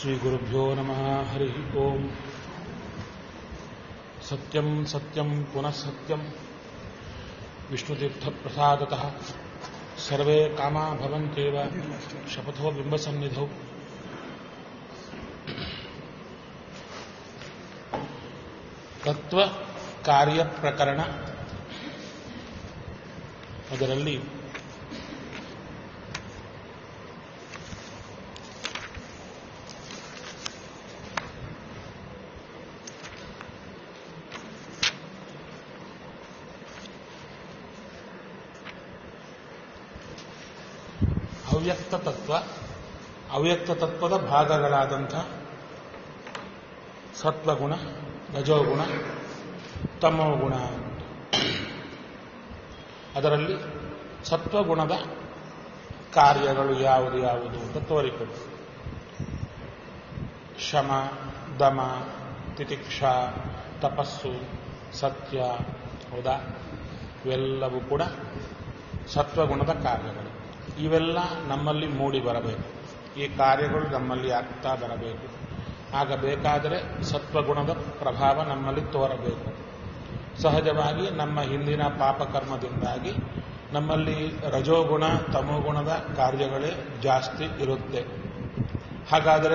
श्रीगुरुभ्यो नमः हरिः ओम् सत्यं सत्यं पुनः सत्यं विष्णुतीर्थप्रसादतः सर्वे कामा भवन्त्येव शपथो बिम्बसन्निधौ ತತ್ವ ಕಾರ್ಯಪ್ರಕರಣ ಅದರಲ್ಲಿ ಅವ್ಯಕ್ತ ತತ್ವ ಅವ್ಯಕ್ತ ತತ್ವದ ಭಾಗಗಳಾದಂಥ ಸತ್ವಗುಣ ರಜೋಗುಣ ತಮೋಗುಣ ಅದರಲ್ಲಿ ಸತ್ವಗುಣದ ಕಾರ್ಯಗಳು ಯಾವುದು ಯಾವುದು ಅಂತ ತೋರಿಕೊಡು ಶಮ ದಮ ತಿತಿಕ್ಷಾ ತಪಸ್ಸು ಸತ್ಯ ಹೌದಾ ಇವೆಲ್ಲವೂ ಕೂಡ ಸತ್ವಗುಣದ ಕಾರ್ಯಗಳು ಇವೆಲ್ಲ ನಮ್ಮಲ್ಲಿ ಮೂಡಿ ಬರಬೇಕು ಈ ಕಾರ್ಯಗಳು ನಮ್ಮಲ್ಲಿ ಆಗ್ತಾ ಬರಬೇಕು ಆಗ ಬೇಕಾದರೆ ಸತ್ವಗುಣದ ಪ್ರಭಾವ ನಮ್ಮಲ್ಲಿ ತೋರಬೇಕು ಸಹಜವಾಗಿ ನಮ್ಮ ಹಿಂದಿನ ಪಾಪಕರ್ಮದಿಂದಾಗಿ ನಮ್ಮಲ್ಲಿ ರಜೋಗುಣ ತಮೋಗುಣದ ಕಾರ್ಯಗಳೇ ಜಾಸ್ತಿ ಇರುತ್ತೆ ಹಾಗಾದರೆ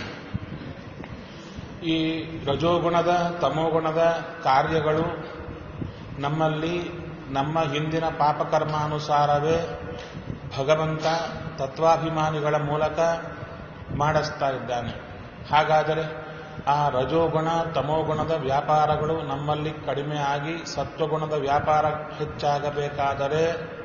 ಈ ರಜೋಗುಣದ ತಮೋಗುಣದ ಕಾರ್ಯಗಳು ನಮ್ಮಲ್ಲಿ ನಮ್ಮ ಹಿಂದಿನ ಪಾಪಕರ್ಮಾನುಸಾರವೇ ಭಗವಂತ ತತ್ವಾಭಿಮಾನಿಗಳ ಮೂಲಕ ಮಾಡಿಸ್ತಾ ಇದ್ದಾನೆ ಹಾಗಾದರೆ ಆ ರಜೋಗುಣ ತಮೋಗುಣದ ವ್ಯಾಪಾರಗಳು ನಮ್ಮಲ್ಲಿ ಕಡಿಮೆ ಆಗಿ ಸತ್ವಗುಣದ ವ್ಯಾಪಾರ ಹೆಚ್ಚಾಗಬೇಕಾದರೆ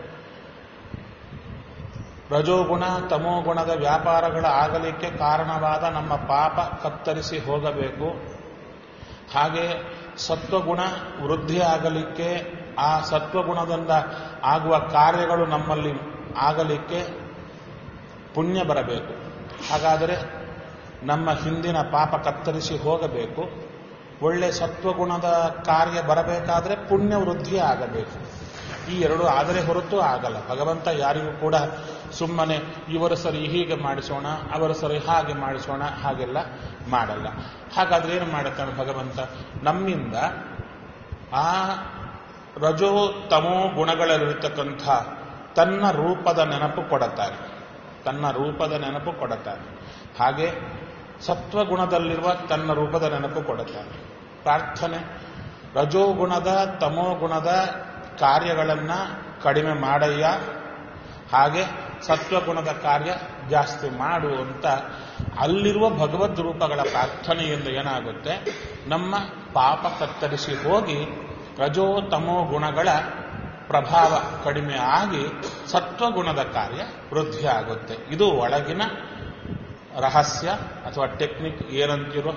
ರಜೋಗುಣ ತಮೋಗುಣದ ವ್ಯಾಪಾರಗಳ ಆಗಲಿಕ್ಕೆ ಕಾರಣವಾದ ನಮ್ಮ ಪಾಪ ಕತ್ತರಿಸಿ ಹೋಗಬೇಕು ಹಾಗೆ ಸತ್ವಗುಣ ವೃದ್ಧಿ ಆಗಲಿಕ್ಕೆ ಆ ಸತ್ವಗುಣದಿಂದ ಆಗುವ ಕಾರ್ಯಗಳು ನಮ್ಮಲ್ಲಿ ಆಗಲಿಕ್ಕೆ ಪುಣ್ಯ ಬರಬೇಕು ಹಾಗಾದರೆ ನಮ್ಮ ಹಿಂದಿನ ಪಾಪ ಕತ್ತರಿಸಿ ಹೋಗಬೇಕು ಒಳ್ಳೆ ಸತ್ವಗುಣದ ಕಾರ್ಯ ಬರಬೇಕಾದ್ರೆ ಪುಣ್ಯ ವೃದ್ಧಿ ಆಗಬೇಕು ಈ ಎರಡು ಆದರೆ ಹೊರತು ಆಗಲ್ಲ ಭಗವಂತ ಯಾರಿಗೂ ಕೂಡ ಸುಮ್ಮನೆ ಇವರು ಸರಿ ಹೀಗೆ ಮಾಡಿಸೋಣ ಅವರು ಸರಿ ಹಾಗೆ ಮಾಡಿಸೋಣ ಹಾಗೆಲ್ಲ ಮಾಡಲ್ಲ ಹಾಗಾದ್ರೆ ಏನು ಮಾಡುತ್ತಾನೆ ಭಗವಂತ ನಮ್ಮಿಂದ ಆ ರಜೋ ತಮೋ ಗುಣಗಳಲ್ಲಿರತಕ್ಕಂಥ ತನ್ನ ರೂಪದ ನೆನಪು ಕೊಡುತ್ತಾರೆ ತನ್ನ ರೂಪದ ನೆನಪು ಕೊಡುತ್ತಾರೆ ಹಾಗೆ ಸತ್ವಗುಣದಲ್ಲಿರುವ ತನ್ನ ರೂಪದ ನೆನಪು ಕೊಡುತ್ತಾನೆ ಪ್ರಾರ್ಥನೆ ರಜೋಗುಣದ ತಮೋಗುಣದ ಕಾರ್ಯಗಳನ್ನು ಕಡಿಮೆ ಮಾಡಯ್ಯ ಹಾಗೆ ಸತ್ವಗುಣದ ಕಾರ್ಯ ಜಾಸ್ತಿ ಮಾಡು ಅಂತ ಅಲ್ಲಿರುವ ಭಗವದ್ ರೂಪಗಳ ಪ್ರಾರ್ಥನೆಯಿಂದ ಏನಾಗುತ್ತೆ ನಮ್ಮ ಪಾಪ ಕತ್ತರಿಸಿ ಹೋಗಿ ರಜೋ ತಮೋ ಗುಣಗಳ ಪ್ರಭಾವ ಕಡಿಮೆ ಆಗಿ ಸತ್ವಗುಣದ ಕಾರ್ಯ ವೃದ್ಧಿ ಆಗುತ್ತೆ ಇದು ಒಳಗಿನ ರಹಸ್ಯ ಅಥವಾ ಟೆಕ್ನಿಕ್ ಏನಂತಿರೋ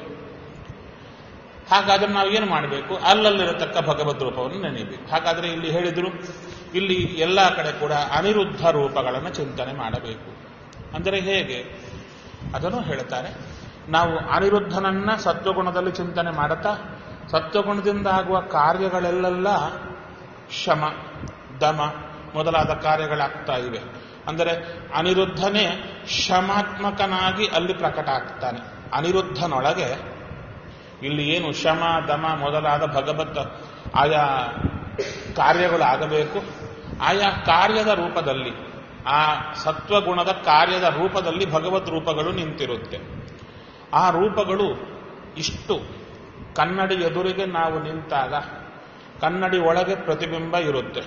ಹಾಗಾದ್ರೆ ನಾವು ಏನು ಮಾಡಬೇಕು ಅಲ್ಲಲ್ಲಿರತಕ್ಕ ಭಗವದ್ ರೂಪವನ್ನು ನೆನೆಯಬೇಕು ಹಾಗಾದ್ರೆ ಇಲ್ಲಿ ಹೇಳಿದ್ರು ಇಲ್ಲಿ ಎಲ್ಲ ಕಡೆ ಕೂಡ ಅನಿರುದ್ಧ ರೂಪಗಳನ್ನು ಚಿಂತನೆ ಮಾಡಬೇಕು ಅಂದರೆ ಹೇಗೆ ಅದನ್ನು ಹೇಳ್ತಾರೆ ನಾವು ಅನಿರುದ್ಧನನ್ನ ಸತ್ವಗುಣದಲ್ಲಿ ಚಿಂತನೆ ಮಾಡುತ್ತಾ ಸತ್ವಗುಣದಿಂದ ಆಗುವ ಕಾರ್ಯಗಳೆಲ್ಲ ಶಮ ದಮ ಮೊದಲಾದ ಕಾರ್ಯಗಳಾಗ್ತಾ ಇವೆ ಅಂದರೆ ಅನಿರುದ್ಧನೇ ಶಮಾತ್ಮಕನಾಗಿ ಅಲ್ಲಿ ಪ್ರಕಟ ಆಗ್ತಾನೆ ಅನಿರುದ್ಧನೊಳಗೆ ಇಲ್ಲಿ ಏನು ಶಮ ದಮ ಮೊದಲಾದ ಭಗವತ್ ಆಯಾ ಕಾರ್ಯಗಳು ಆಗಬೇಕು ಆಯಾ ಕಾರ್ಯದ ರೂಪದಲ್ಲಿ ಆ ಸತ್ವಗುಣದ ಕಾರ್ಯದ ರೂಪದಲ್ಲಿ ಭಗವತ್ ರೂಪಗಳು ನಿಂತಿರುತ್ತೆ ಆ ರೂಪಗಳು ಇಷ್ಟು ಕನ್ನಡಿ ಎದುರಿಗೆ ನಾವು ನಿಂತಾಗ ಕನ್ನಡಿ ಒಳಗೆ ಪ್ರತಿಬಿಂಬ ಇರುತ್ತೆ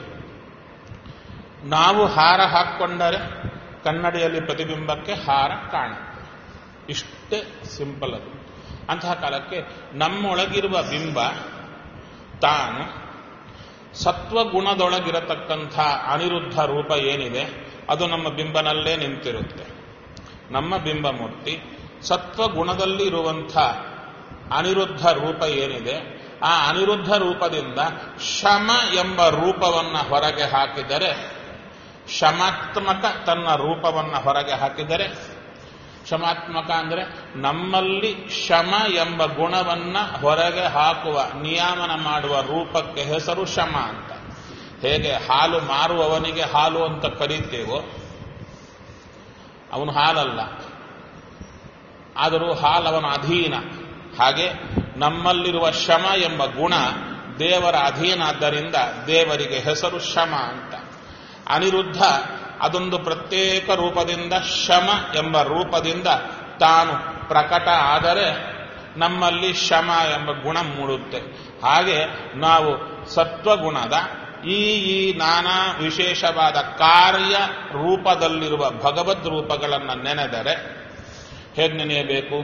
ನಾವು ಹಾರ ಹಾಕ್ಕೊಂಡರೆ ಕನ್ನಡಿಯಲ್ಲಿ ಪ್ರತಿಬಿಂಬಕ್ಕೆ ಹಾರ ಕಾಣ ಇಷ್ಟೇ ಸಿಂಪಲ್ ಅದು ಅಂತಹ ಕಾಲಕ್ಕೆ ನಮ್ಮೊಳಗಿರುವ ಬಿಂಬ ತಾನು ಸತ್ವಗುಣದೊಳಗಿರತಕ್ಕಂಥ ಅನಿರುದ್ಧ ರೂಪ ಏನಿದೆ ಅದು ನಮ್ಮ ಬಿಂಬನಲ್ಲೇ ನಿಂತಿರುತ್ತೆ ನಮ್ಮ ಬಿಂಬ ಮೂರ್ತಿ ಸತ್ವಗುಣದಲ್ಲಿ ಇರುವಂಥ ಅನಿರುದ್ಧ ರೂಪ ಏನಿದೆ ಆ ಅನಿರುದ್ಧ ರೂಪದಿಂದ ಶಮ ಎಂಬ ರೂಪವನ್ನು ಹೊರಗೆ ಹಾಕಿದರೆ ಶಮಾತ್ಮಕ ತನ್ನ ರೂಪವನ್ನು ಹೊರಗೆ ಹಾಕಿದರೆ ಶಮಾತ್ಮಕ ಅಂದರೆ ನಮ್ಮಲ್ಲಿ ಶಮ ಎಂಬ ಗುಣವನ್ನ ಹೊರಗೆ ಹಾಕುವ ನಿಯಾಮನ ಮಾಡುವ ರೂಪಕ್ಕೆ ಹೆಸರು ಶಮ ಅಂತ ಹೇಗೆ ಹಾಲು ಮಾರುವವನಿಗೆ ಹಾಲು ಅಂತ ಕರೀತೇವೋ ಅವನು ಹಾಲಲ್ಲ ಆದರೂ ಹಾಲವನ ಅಧೀನ ಹಾಗೆ ನಮ್ಮಲ್ಲಿರುವ ಶಮ ಎಂಬ ಗುಣ ದೇವರ ಅಧೀನ ಆದ್ದರಿಂದ ದೇವರಿಗೆ ಹೆಸರು ಶಮ ಅಂತ ಅನಿರುದ್ಧ ಅದೊಂದು ಪ್ರತ್ಯೇಕ ರೂಪದಿಂದ ಶಮ ಎಂಬ ರೂಪದಿಂದ ತಾನು ಪ್ರಕಟ ಆದರೆ ನಮ್ಮಲ್ಲಿ ಶಮ ಎಂಬ ಗುಣ ಮೂಡುತ್ತೆ ಹಾಗೆ ನಾವು ಸತ್ವಗುಣದ ಈ ಈ ನಾನಾ ವಿಶೇಷವಾದ ಕಾರ್ಯ ರೂಪದಲ್ಲಿರುವ ಭಗವದ್ ರೂಪಗಳನ್ನು ನೆನೆದರೆ ಹೇಗೆ ನೆನೆಯಬೇಕು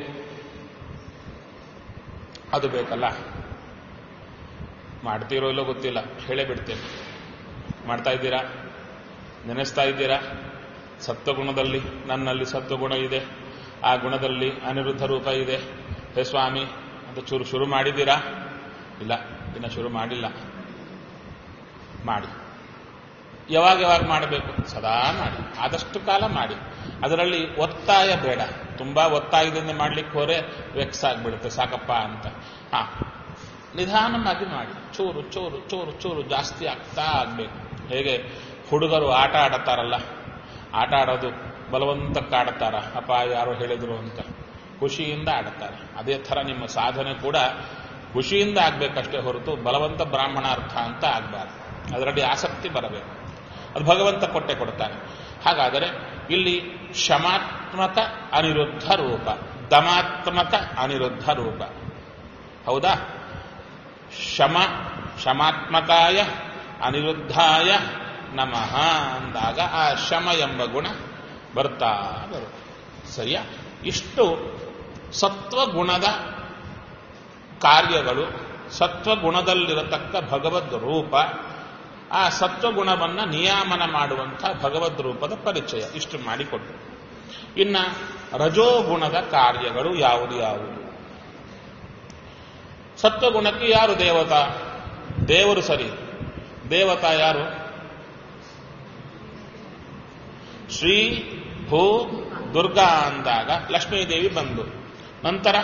ಅದು ಬೇಕಲ್ಲ ಮಾಡ್ತೀರೋ ಇಲ್ಲೋ ಗೊತ್ತಿಲ್ಲ ಹೇಳೇ ಬಿಡ್ತೇನೆ ಮಾಡ್ತಾ ಇದ್ದೀರಾ ನೆನೆಸ್ತಾ ಇದ್ದೀರಾ ಸತ್ವಗುಣದಲ್ಲಿ ನನ್ನಲ್ಲಿ ಸತ್ವಗುಣ ಇದೆ ಆ ಗುಣದಲ್ಲಿ ಅನಿರುದ್ಧ ರೂಪ ಇದೆ ಹೇ ಸ್ವಾಮಿ ಅಂತ ಚೂರು ಶುರು ಮಾಡಿದ್ದೀರಾ ಇಲ್ಲ ಇನ್ನು ಶುರು ಮಾಡಿಲ್ಲ ಮಾಡಿ ಯಾವಾಗ ಯಾವಾಗ ಮಾಡಬೇಕು ಸದಾ ಮಾಡಿ ಆದಷ್ಟು ಕಾಲ ಮಾಡಿ ಅದರಲ್ಲಿ ಒತ್ತಾಯ ಬೇಡ ತುಂಬಾ ಒತ್ತಾಯದಿಂದ ಮಾಡ್ಲಿಕ್ಕೆ ಹೋರೆ ವೆಕ್ಸ್ ಆಗಿಬಿಡುತ್ತೆ ಸಾಕಪ್ಪ ಅಂತ ಹಾ ನಿಧಾನವಾಗಿ ಮಾಡಿ ಚೂರು ಚೂರು ಚೂರು ಚೂರು ಜಾಸ್ತಿ ಆಗ್ತಾ ಆಗ್ಬೇಕು ಹೇಗೆ ಹುಡುಗರು ಆಟ ಆಡತಾರಲ್ಲ ಆಟ ಆಡೋದು ಬಲವಂತಕ್ಕೆ ಆಡುತ್ತಾರ ಅಪ್ಪ ಯಾರೋ ಹೇಳಿದ್ರು ಅಂತ ಖುಷಿಯಿಂದ ಆಡುತ್ತಾರೆ ಅದೇ ಥರ ನಿಮ್ಮ ಸಾಧನೆ ಕೂಡ ಖುಷಿಯಿಂದ ಆಗ್ಬೇಕಷ್ಟೇ ಹೊರತು ಬಲವಂತ ಬ್ರಾಹ್ಮಣಾರ್ಥ ಅಂತ ಆಗಬಾರ್ದು ಅದರಲ್ಲಿ ಆಸಕ್ತಿ ಬರಬೇಕು ಅದು ಭಗವಂತ ಕೊಟ್ಟೆ ಕೊಡ್ತಾನೆ ಹಾಗಾದರೆ ಇಲ್ಲಿ ಶಮಾತ್ಮಕ ಅನಿರುದ್ಧ ರೂಪ ದಮಾತ್ಮಕ ಅನಿರುದ್ಧ ರೂಪ ಹೌದಾ ಶಮ ಶಮಾತ್ಮಕಾಯ ಅನಿರುದ್ಧಾಯ ನಮಃ ಅಂದಾಗ ಆ ಶಮ ಎಂಬ ಗುಣ ಬರ್ತಾ ಬರುತ್ತೆ ಸರಿಯಾ ಇಷ್ಟು ಸತ್ವಗುಣದ ಕಾರ್ಯಗಳು ಸತ್ವಗುಣದಲ್ಲಿರತಕ್ಕ ಭಗವದ್ ರೂಪ ಆ ಸತ್ವಗುಣವನ್ನ ನಿಯಾಮನ ಮಾಡುವಂಥ ಭಗವದ್ ರೂಪದ ಪರಿಚಯ ಇಷ್ಟು ಮಾಡಿಕೊಟ್ಟು ಇನ್ನ ರಜೋಗುಣದ ಕಾರ್ಯಗಳು ಯಾವುದು ಯಾವುದು ಸತ್ವಗುಣಕ್ಕೆ ಯಾರು ದೇವತಾ ದೇವರು ಸರಿ ದೇವತಾ ಯಾರು ಶ್ರೀ ಭೂ ದುರ್ಗಾ ಅಂದಾಗ ಲಕ್ಷ್ಮೀದೇವಿ ಬಂದು ನಂತರ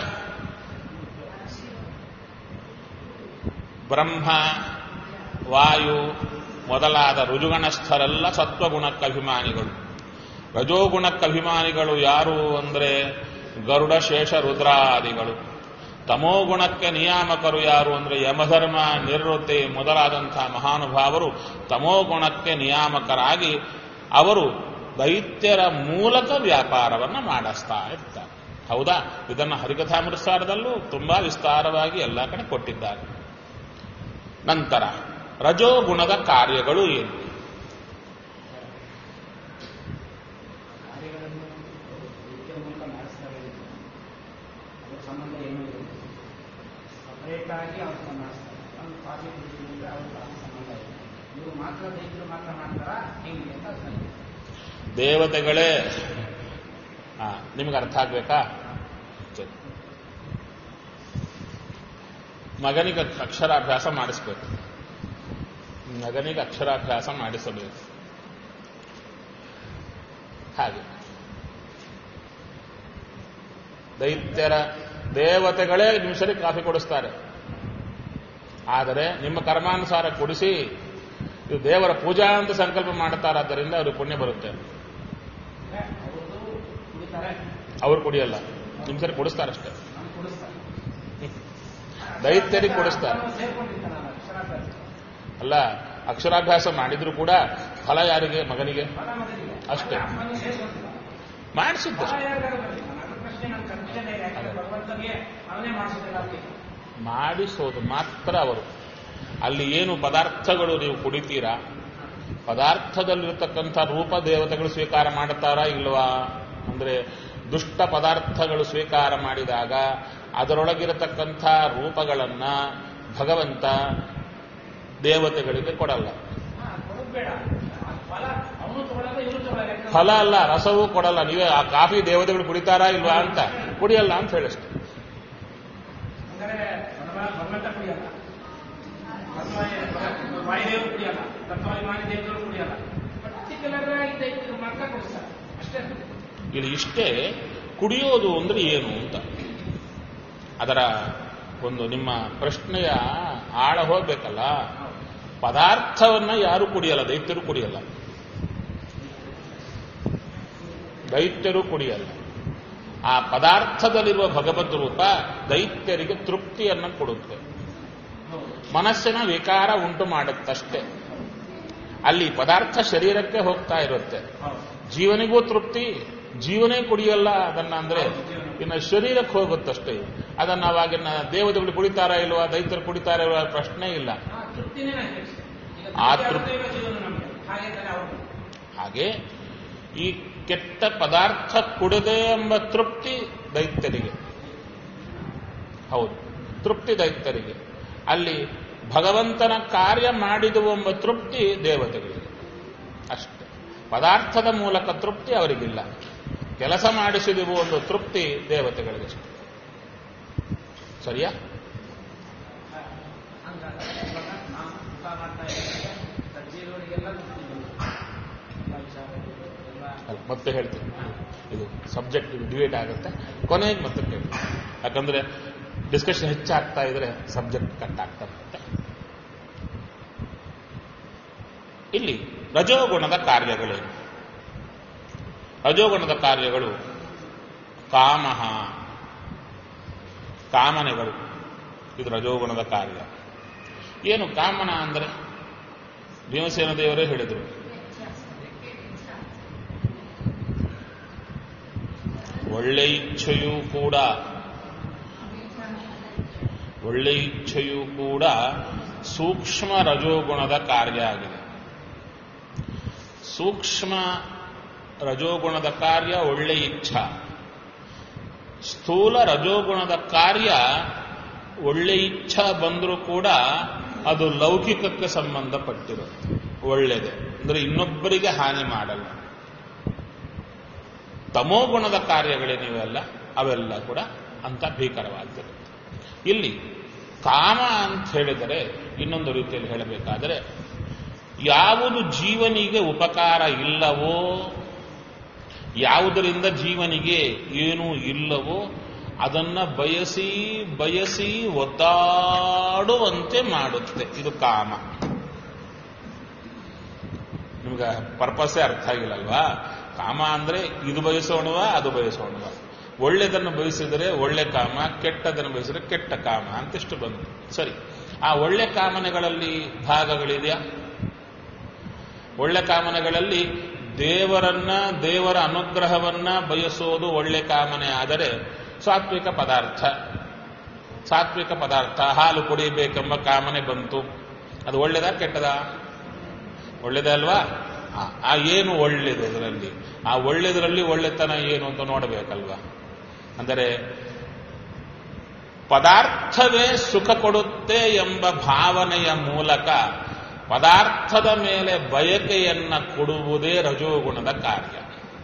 ಬ್ರಹ್ಮ ವಾಯು ಮೊದಲಾದ ರುಜುಗಣಸ್ಥರೆಲ್ಲ ಸತ್ವಗುಣಕ್ಕೆ ಅಭಿಮಾನಿಗಳು ರಜೋಗುಣಕ್ಕೆ ಅಭಿಮಾನಿಗಳು ಯಾರು ಅಂದರೆ ಗರುಡ ಶೇಷ ರುದ್ರಾದಿಗಳು ತಮೋಗುಣಕ್ಕೆ ನಿಯಾಮಕರು ಯಾರು ಅಂದರೆ ಯಮಧರ್ಮ ನಿವೃತ್ತಿ ಮೊದಲಾದಂತಹ ಮಹಾನುಭಾವರು ತಮೋಗುಣಕ್ಕೆ ನಿಯಾಮಕರಾಗಿ ಅವರು ದೈತ್ಯರ ಮೂಲಕ ವ್ಯಾಪಾರವನ್ನ ಮಾಡಿಸ್ತಾ ಇರ್ತಾರೆ ಹೌದಾ ಇದನ್ನು ಹರಿಕಥಾಮೃತಸಾರದಲ್ಲೂ ತುಂಬಾ ವಿಸ್ತಾರವಾಗಿ ಎಲ್ಲ ಕಡೆ ಕೊಟ್ಟಿದ್ದಾರೆ ನಂತರ ರಜೋಗುಣದ ಕಾರ್ಯಗಳು ಏನು ಕಾರ್ಯಗಳನ್ನು ನಿತ್ಯ ಮೂಲಕ ಮಾಡಿಸ್ತಾರೆ ಅದರ ಸಂಬಂಧ ಏನೂ ಇಲ್ಲ ಸಪರೇಟ್ ಆಗಿ ಅವ್ರು ಮಾಡಿಸ್ತಾರೆ ಒಂದು ಕಾಫಿ ಕುಡಿಸಿದ್ರೆ ಅವ್ರ ಸಂಬಂಧ ಇಲ್ಲ ಇವರು ಮಾತ್ರ ದೈತ್ಯರು ಮಾತ್ರ ಮಾಡ್ತಾರಾ ಹೆಂಗೆ ಅಂತ ಅದು ನನಗೆ ದೇವತೆಗಳೇ ಆ, ನಿಮಗೆ ಅರ್ಥ ಆಗ್ಬೇಕಾ ಸರಿ. ಮಗನಿಗೆ ಅಕ್ಷರಾಭ್ಯಾಸ ಮಾಡಿಸ್ಬೇಕು ಮಗನಿಗೆ ಅಕ್ಷರಾಭ್ಯಾಸ ಮಾಡಿಸಬೇಕು ಹಾಗೆ ದೈತ್ಯರ ದೇವತೆಗಳೇ ನಿಮಿಷಕ್ಕೆ ಕಾಫಿ ಕೊಡಿಸ್ತಾರೆ ಆದರೆ ನಿಮ್ಮ ಕರ್ಮಾನುಸಾರ ಕೊಡಿಸಿ ಇದು ದೇವರ ಪೂಜಾ ಅಂತ ಸಂಕಲ್ಪ ಮಾಡ್ತಾರಾದ್ದರಿಂದ ಅವ್ರಿಗೆ ಪುಣ್ಯ ಬರುತ್ತೆ ಅಂದ್ರೆ ಅವ್ರದ್ದು ಕುಡಿತಾರೆ ಅವ್ರು ಕುಡಿಯಲ್ಲ ನಿಮಿಷಕ್ಕೆ ಕೊಡಿಸ್ತಾರಷ್ಟೇ ನಮ್ಗೆ ಕೊಡಿಸ್ತಾರೆ ದೈತ್ಯರಿಗೆ ಕೊಡಿಸ್ತಾರೆ ನಾನು ಸೇರ್ಕೊಂಡಿರ್ತಾನಲ್ಲ ಅಕ್ಷರಾಭ್ಯಾಸ ಅಲ್ಲ ಅಕ್ಷರಾಭ್ಯಾಸ ಮಾಡಿದ್ರು ಕೂಡ ಫಲ ಯಾರಿಗೆ ಮಗನಿಗೆ ಫಲ ಮೊದಲಿಗೆ ಅಷ್ಟೇ. ಅಮ್ಮನಿಗೆ ಸೇರ್ಕೊಂಡಿಲ್ಲ ಮಾಡಿಸಿದ್ದು ಫಲ ಯಾರಿಗಾರು ಬರಲಿ ನನ್ನ ಪ್ರಶ್ನೆ ನನ್ನ ಕನ್ಫ್ಯೂಷನ್ ಇದೆ ಯಾಕಂದ್ರೆ ಭಗವಂತನಿಗೆ ಅವನೇ ಮಾಡಿಸೋದಿಲ್ಲ ಅದಕ್ಕೆ ಮಾಡಿಸೋದು ಮಾತ್ರ ಅವರು ಅಲ್ಲಿ ಏನು ಪದಾರ್ಥಗಳು ನೀವು ಕುಡಿತೀರಾ ಪದಾರ್ಥದಲ್ಲಿರತಕ್ಕಂಥ ರೂಪ ದೇವತೆಗಳು ಸ್ವೀಕಾರ ಮಾಡುತ್ತಾರಾ ಇಲ್ವಾ ಅಂದ್ರೆ ದುಷ್ಟ ಪದಾರ್ಥಗಳು ಸ್ವೀಕಾರ ಮಾಡಿದಾಗ ಅದರೊಳಗಿರತಕ್ಕಂಥ ರೂಪಗಳನ್ನ ಭಗವಂತ ದೇವತೆಗಳಿಗೆ ಕೊಡಲ್ಲ ಹಾ, ಕೊಡೋದು ಬೇಡ ಆ ಫಲ ಅವನು ತಗೊಳ್ಳಲ್ಲ ಇವರು ತಗೊಳ್ಳಲ್ಲ ಯಾಕಂದ್ರೆ ಫಲ ಅಲ್ಲ ರಸವೂ ಕೊಡಲ್ಲ ನೀವೇ ಆ ಕಾಫಿ ದೇವತೆಗಳು ಕುಡಿತಾರಾ ಇಲ್ವಾ ಅಂತ ಕುಡಿಯಲ್ಲ ಅಂತ ಹೇಳಿಸ್ತು ಅಂದರೆ ಭಗವ- ಭಗವಂತ ಕುಡಿಯಲ್ಲ ಭಗವ- ವಾಯುದೇವರು ಕುಡಿಯಲ್ಲ ತತ್ವಾಭಿಮಾನಿ ದೇವತೆಗಳು ಕುಡಿಯಲ್ಲ ಪರ್ಟಿಕ್ಯುಲರ್ ಆಗಿ ದೈತ್ಯರು ಮಾತ್ರ ಕೊಡಿಸ್ತಾರೆ ಅಷ್ಟೇ ಇಲ್ಲಿ ಇಷ್ಟೇ ಕುಡಿಯೋದು ಅಂದ್ರೆ ಏನು ಅಂತ ಅದರ ಒಂದು ನಿಮ್ಮ ಪ್ರಶ್ನೆಯ ಆಳ ಹೋಗ್ಬೇಕಲ್ಲ ಪದಾರ್ಥವನ್ನ ಯಾರು ಕುಡಿಯಲ್ಲ ದೈತ್ಯರು ಕುಡಿಯಲ್ಲ ದೈತ್ಯರು ಕುಡಿಯಲ್ಲ ಆ ಪದಾರ್ಥದಲ್ಲಿರುವ ಭಗವದ್ ರೂಪ ದೈತ್ಯರಿಗೆ ತೃಪ್ತಿಯನ್ನು ಕೊಡುತ್ತೆ ಮನಸ್ಸಿನ ವಿಕಾರ ಉಂಟು ಮಾಡುತ್ತಷ್ಟೇ ಅಲ್ಲಿ ಪದಾರ್ಥ ಶರೀರಕ್ಕೆ ಹೋಗ್ತಾ ಇರುತ್ತೆ ಜೀವನಿಗೂ ತೃಪ್ತಿ ಜೀವನೇ ಕುಡಿಯಲ್ಲ ಅದನ್ನ ಅಂದ್ರೆ ಇನ್ನು ಶರೀರಕ್ಕೆ ಹೋಗುತ್ತಷ್ಟೇ ಅದನ್ನ ಅವಾಗಿನ ದೇವತೆಗಳು ಕುಡಿತಾರಾ ಇಲ್ವಾ ದೈತ್ಯರು ಕುಡಿತಾರಾ ಇಲ್ವಾ ಪ್ರಶ್ನೆ ಇಲ್ಲ ಆ ತೃಪ್ತಿನೇ ನನಗೆ ಇಷ್ಟ. ಈಗ ಆ ತೃಪ್ತಿ ತೃಪ್ತಿ- ಅರ್ಥವೇ ಜೀವನ ನಮಗೆ ಹಾಗೆ ತಾನೇ ಅವರು ಹಾಗೆ ಈ ಕೆಟ್ಟ ಪದಾರ್ಥ ಕುಡದೆ ಎಂಬ ತೃಪ್ತಿ ದೈತ್ಯರಿಗೆ ಹೌದು ತೃಪ್ತಿ ದೈತ್ಯರಿಗೆ ಅಲ್ಲಿ ಭಗವಂತನ ಕಾರ್ಯ ಮಾಡಿದುವು ಎಂಬ ತೃಪ್ತಿ ದೇವತೆಗಳಿಗೆ ಅಷ್ಟೆ ಪದಾರ್ಥದ ಮೂಲಕ ತೃಪ್ತಿ ಅವರಿಗಿಲ್ಲ ಕೆಲಸ ಮಾಡಿಸಿದುವು ಒಂದು ತೃಪ್ತಿ ದೇವತೆಗಳಿಗೆ ಅಷ್ಟೆ ಸರಿಯಾ ಹಂಗಾದ್ರೆ ಇವಾಗ ನಾವು ಊಟ ಮಾಡ್ತಾ ಇದ್ದಾಗ ಸಜ್ಜೀರವರಿಗೆಲ್ಲ ತೃಪ್ತಿ ಬಂತು ಎಲ್ಲ ವಿಚಾರ ಎಲ್ಲ ಅಲ್ಲ, ಮತ್ತೆ ಹೇಳ್ತೀನಿ ಇದು ಸಬ್ಜೆಕ್ಟ್ ಡಿಬೇಟ್ ಆಗುತ್ತೆ ಕೊನೆಗೆ ಮತ್ತೆ ಕೇಳಿ ಯಾಕಂದ್ರೆ ಡಿಸ್ಕಷನ್ ಹೆಚ್ಚಾಗ್ತಾ ಇದ್ರೆ ಸಬ್ಜೆಕ್ಟ್ ಕಟ್ ಆಗ್ತಾ ಬರುತ್ತೆ ಇಲ್ಲಿ ರಜೋಗುಣದ ಕಾರ್ಯಗಳೇನು ರಜೋಗುಣದ ಕಾರ್ಯಗಳು ಕಾಮಹ ಕಾಮನೆಗಳು ಇದು ರಜೋಗುಣದ ಕಾರ್ಯ ಏನು ಕಾಮನ ಅಂದರೆ ಭೀಮಸೇನ ದೇವರೇ ಹೇಳಿದರು ಒಳ್ಳೆ ಇಚ್ಛೆಯೂ ಕೂಡ ಒಳ್ಳೆ ಇಚ್ಛೆಯೂ ಕೂಡ ಸೂಕ್ಷ್ಮ ರಜೋಗುಣದ ಕಾರ್ಯ ಆಗಿದೆ ಸೂಕ್ಷ್ಮ ರಜೋಗುಣದ ಕಾರ್ಯ ಒಳ್ಳೆ ಇಚ್ಛಾ ಸ್ಥೂಲ ರಜೋಗುಣದ ಕಾರ್ಯ ಒಳ್ಳೆ ಇಚ್ಛಾ ಬಂದರೂ ಕೂಡ ಅದು ಲೌಕಿಕಕ್ಕೆ ಸಂಬಂಧಪಟ್ಟಿರುತ್ತೆ ಒಳ್ಳೆಯದೇ ಅಂದರೆ ಇನ್ನೊಬ್ಬರಿಗೆ ಹಾನಿ ಮಾಡಲ್ಲ ತಮೋಗುಣದ ಕಾರ್ಯಗಳೇನಿವೆಲ್ಲ ಅವೆಲ್ಲ ಕೂಡ ಅಂತ ಭೀಕರವಾಗಿರುತ್ತೆ ಇಲ್ಲಿ ಕಾಮ ಅಂತ ಹೇಳಿದರೆ ಇನ್ನೊಂದು ರೀತಿಯಲ್ಲಿ ಹೇಳಬೇಕಾದರೆ ಯಾವುದು ಜೀವನಿಗೆ ಉಪಕಾರ ಇಲ್ಲವೋ ಯಾವುದರಿಂದ ಜೀವನಿಗೆ ಏನೂ ಇಲ್ಲವೋ ಅದನ್ನ ಬಯಸಿ ಬಯಸಿ ಒದ್ದಾಡುವಂತೆ ಮಾಡುತ್ತೆ ಇದು ಕಾಮ ನಿಮ್ಗೆ ಪರ್ಪಸ್ಸೇ ಅರ್ಥ ಆಗಿಲ್ಲಲ್ವಾ ಕಾಮ ಅಂದ್ರೆ ಇದು ಬಯಸೋಣವ ಅದು ಬಯಸೋಣವ ಒಳ್ಳೆದನ್ನು ಬಯಸಿದರೆ ಒಳ್ಳೆ ಕಾಮ ಕೆಟ್ಟದನ್ನು ಬಯಸಿದರೆ ಕೆಟ್ಟ ಕಾಮ ಅಂತಿಷ್ಟು ಬಂತು ಸರಿ ಆ ಒಳ್ಳೆ ಕಾಮನೆಗಳಲ್ಲಿ ಭಾಗಗಳಿದೆಯಾ ಒಳ್ಳೆ ಕಾಮನೆಗಳಲ್ಲಿ ದೇವರನ್ನ ದೇವರ ಅನುಗ್ರಹವನ್ನ ಬಯಸೋದು ಒಳ್ಳೆ ಕಾಮನೆ ಆದರೆ ಸಾತ್ವಿಕ ಪದಾರ್ಥ ಸಾತ್ವಿಕ ಪದಾರ್ಥ ಹಾಲು ಕುಡಿಯಬೇಕೆಂಬ ಕಾಮನೆ ಬಂತು ಅದು ಒಳ್ಳೆದ ಕೆಟ್ಟದ ಒಳ್ಳೆದೇ ಅಲ್ವಾ ಆ, ಆ ಏನು ಒಳ್ಳೆದು ಅದರಲ್ಲಿ ಆ ಒಳ್ಳೆದರಲ್ಲಿ ಒಳ್ಳೆತನ ಏನು ಅಂತ ನೋಡಬೇಕಲ್ವಾ ಅಂದರೆ ಪದಾರ್ಥವೇ ಸುಖ ಕೊಡುತ್ತೆ ಎಂಬ ಭಾವನೆಯ ಮೂಲಕ ಪದಾರ್ಥದ ಮೇಲೆ ಬಯಕೆಯನ್ನ ಕೊಡುವುದೇ ರಜೋಗುಣದ ಕಾರ್ಯ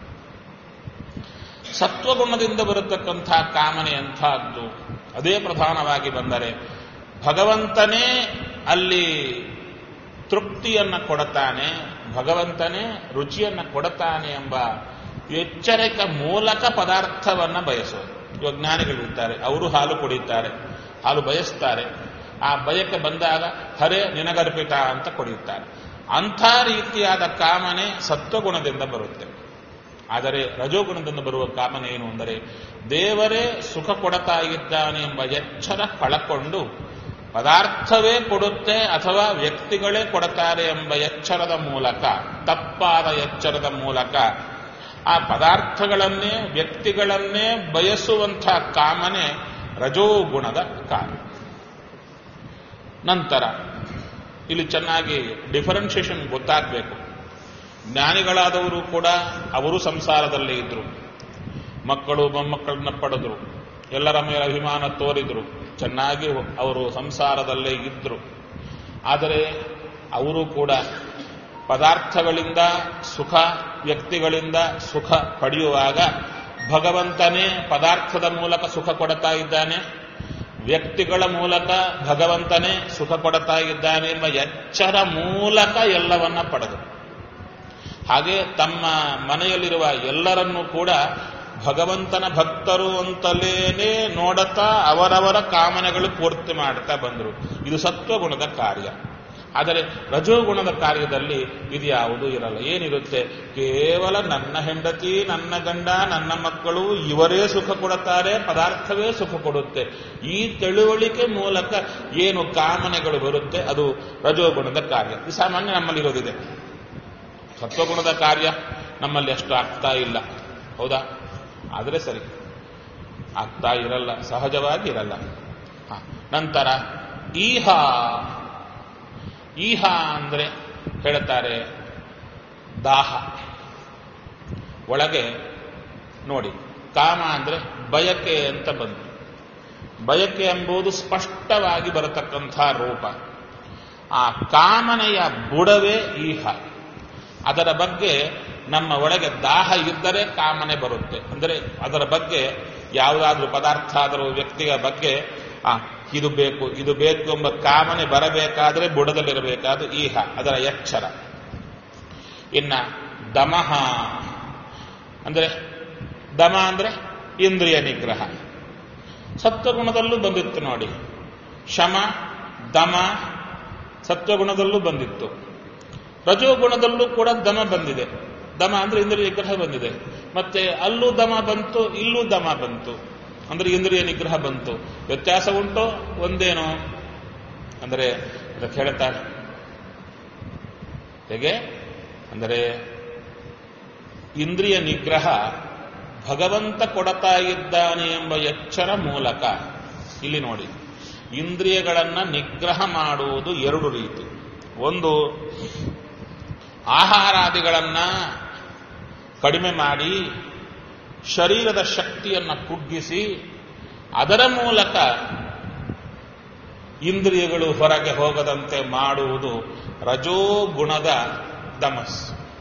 ಸತ್ವಗುಣದಿಂದ ಬರತಕ್ಕಂಥ ಕಾಮನೆ ಎಂಥದ್ದು ಅದೇ ಪ್ರಧಾನವಾಗಿ ಬಂದರೆ ಭಗವಂತನೇ ಅಲ್ಲಿ ತೃಪ್ತಿಯನ್ನ ಕೊಡುತ್ತಾನೆ ಭಗವಂತನೇ ರುಚಿಯನ್ನ ಕೊಡುತ್ತಾನೆ ಎಂಬ ಎಚ್ಚರಿಕೆ ಮೂಲಕ ಪದಾರ್ಥವನ್ನ ಬಯಸೋದು ಇವಾಗ ಜ್ಞಾನಿಗಳಿರ್ತಾರೆ ಅವರು ಹಾಲು ಕುಡಿಯುತ್ತಾರೆ ಹಾಲು ಬಯಸ್ತಾರೆ ಆ ಬಯಕೆ ಬಂದಾಗ ಹರೇ ನಿನಗರ್ಪಿತ ಅಂತ ಕುಡಿಯುತ್ತಾರೆ ಅಂಥ ರೀತಿಯಾದ ಕಾಮನೆ ಸತ್ವಗುಣದಿಂದ ಬರುತ್ತೆ ಆದರೆ ರಜೋಗುಣದಿಂದ ಬರುವ ಕಾಮನೆ ಏನು ಅಂದರೆ ದೇವರೇ ಸುಖ ಕೊಡತಾ ಇದ್ದಾನೆ ಎಂಬ ಎಚ್ಚರ ಕಳಕೊಂಡು ಪದಾರ್ಥವೇ ಕೊಡುತ್ತೆ ಅಥವಾ ವ್ಯಕ್ತಿಗಳೇ ಕೊಡುತ್ತಾರೆ ಎಂಬ ಎಚ್ಚರದ ಮೂಲಕ ತಪ್ಪಾದ ಎಚ್ಚರದ ಮೂಲಕ ಆ ಪದಾರ್ಥಗಳನ್ನೇ ವ್ಯಕ್ತಿಗಳನ್ನೇ ಬಯಸುವಂಥ ಕಾಮನೆ ರಜೋಗುಣದ ಕಾರ್ಯ ನಂತರ ಇಲ್ಲಿ ಚೆನ್ನಾಗಿ ಡಿಫರೆನ್ಷಿಯೇಷನ್ ಗೊತ್ತಾಗಬೇಕು ಜ್ಞಾನಿಗಳಾದವರು ಕೂಡ ಅವರು ಸಂಸಾರದಲ್ಲೇ ಇದ್ರು ಮಕ್ಕಳು ಮೊಮ್ಮಕ್ಕಳನ್ನ ಪಡೆದ್ರು ಎಲ್ಲರ ಮೇಲೆ ಅಭಿಮಾನ ತೋರಿದ್ರು ಚೆನ್ನಾಗಿ ಅವರು ಸಂಸಾರದಲ್ಲೇ ಇದ್ರು ಆದರೆ ಅವರು ಕೂಡ ಪದಾರ್ಥಗಳಿಂದ ಸುಖ ವ್ಯಕ್ತಿಗಳಿಂದ ಸುಖ ಪಡೆಯುವಾಗ ಭಗವಂತನೇ ಪದಾರ್ಥದ ಮೂಲಕ ಸುಖ ಕೊಡ್ತಾ ಇದ್ದಾನೆ ವ್ಯಕ್ತಿಗಳ ಮೂಲಕ ಭಗವಂತನೇ ಸುಖ ಕೊಡ್ತಾ ಇದ್ದಾನೆ ಎಂಬ ಎಚ್ಚರ ಮೂಲಕ ಎಲ್ಲವನ್ನ ಪಡೆದರು ಹಾಗೆ ತಮ್ಮ ಮನೆಯಲ್ಲಿರುವ ಎಲ್ಲರನ್ನೂ ಕೂಡ ಭಗವಂತನ ಭಕ್ತರು ಅಂತಲೇನೆ ನೋಡುತ್ತಾ ಅವರವರ ಕಾಮನೆಗಳು ಪೂರ್ತಿ ಮಾಡ್ತಾ ಬಂದರು ಇದು ಸತ್ವಗುಣದ ಕಾರ್ಯ ಆದರೆ ರಜೋಗುಣದ ಕಾರ್ಯದಲ್ಲಿ ಇದು ಯಾವುದೂ ಇರಲ್ಲ ಏನಿರುತ್ತೆ ಕೇವಲ ನನ್ನ ಹೆಂಡತಿ ನನ್ನ ಗಂಡ ನನ್ನ ಮಕ್ಕಳು ಇವರೇ ಸುಖ ಕೊಡುತ್ತಾರೆ ಪದಾರ್ಥವೇ ಸುಖ ಕೊಡುತ್ತೆ ಈ ತಿಳುವಳಿಕೆ ಮೂಲಕ ಏನು ಕಾಮನೆಗಳು ಬರುತ್ತೆ ಅದು ರಜೋಗುಣದ ಕಾರ್ಯ ಇದು ಸಾಮಾನ್ಯ ನಮ್ಮಲ್ಲಿರೋದಿದೆ ಸತ್ವಗುಣದ ಕಾರ್ಯ ನಮ್ಮಲ್ಲಿ ಅಷ್ಟು ಆಗ್ತಾ ಇಲ್ಲ ಹೌದಾ ಆದರೆ ಸರಿ ಆಗ್ತಾ ಇರಲ್ಲ ಸಹಜವಾಗಿ ಇರಲ್ಲ ಹ. ನಂತರ ಈಹ ಈಹ ಅಂದ್ರೆ ಹೇಳ್ತಾರೆ ದಾಹ ಒಳಗೆ ನೋಡಿ ಕಾಮ ಅಂದ್ರೆ ಬಯಕೆ ಅಂತ ಬಂತು ಬಯಕೆ ಎಂಬುದು ಸ್ಪಷ್ಟವಾಗಿ ಬರತಕ್ಕಂಥ ರೂಪ ಆ ಕಾಮನೆಯ ಬುಡವೇ ಈಹ ಅದರ ಬಗ್ಗೆ ನಮ್ಮ ಒಳಗೆ ದಾಹ ಇದ್ದರೆ ಕಾಮನೆ ಬರುತ್ತೆ ಅಂದರೆ ಅದರ ಬಗ್ಗೆ ಯಾವುದಾದ್ರೂ ಪದಾರ್ಥ ಆದರೂ ವ್ಯಕ್ತಿಯ ಬಗ್ಗೆ ಆ ಇದು ಬೇಕು ಇದು ಬೇಕು ಎಂಬ ಕಾಮನೆ ಬರಬೇಕಾದ್ರೆ ಬುಡದಲ್ಲಿರಬೇಕಾದ ಈಹ ಅದರ ಎಚ್ಚರ ಇನ್ನ ದಮಃ ಅಂದ್ರೆ ದಮ ಅಂದ್ರೆ ಇಂದ್ರಿಯ ನಿಗ್ರಹ ಸತ್ವಗುಣದಲ್ಲೂ ಬಂದಿತ್ತು ನೋಡಿ ಶಮ ದಮ ಸತ್ವಗುಣದಲ್ಲೂ ಬಂದಿತ್ತು ರಜೋಗುಣದಲ್ಲೂ ಕೂಡ ದಮ ಬಂದಿದೆ ದಮ ಅಂದ್ರೆ ಇಂದ್ರಿಯ ನಿಗ್ರಹ ಬಂದಿದೆ ಮತ್ತೆ ಅಲ್ಲೂ ದಮ ಬಂತು ಇಲ್ಲೂ ದಮ ಬಂತು ಅಂದ್ರೆ ಇಂದ್ರಿಯ ನಿಗ್ರಹ ಬಂತು ವ್ಯತ್ಯಾಸ ಉಂಟೋ ಒಂದೇನೋ ಅಂದರೆ ಅದಕ್ಕೆ ಹೇಳ್ತಾರೆ ಹೇಗೆ ಅಂದರೆ ಇಂದ್ರಿಯ ನಿಗ್ರಹ ಭಗವಂತ ಕೊಡತಾ ಇದ್ದಾನೆ ಎಂಬ ಎಚ್ಚರ ಮೂಲಕ ಇಲ್ಲಿ ನೋಡಿ ಇಂದ್ರಿಯಗಳನ್ನ ನಿಗ್ರಹ ಮಾಡುವುದು ಎರಡು ರೀತಿ ಒಂದು ಆಹಾರಾದಿಗಳನ್ನ ಕಡಿಮೆ ಮಾಡಿ ಶರೀರದ ಶಕ್ತಿಯನ್ನು ಕುಗ್ಗಿಸಿ ಅದರ ಮೂಲಕ ಇಂದ್ರಿಯಗಳು ಹೊರಗೆ ಹೋಗದಂತೆ ಮಾಡುವುದು ರಜೋಗುಣದ ದಮಸ್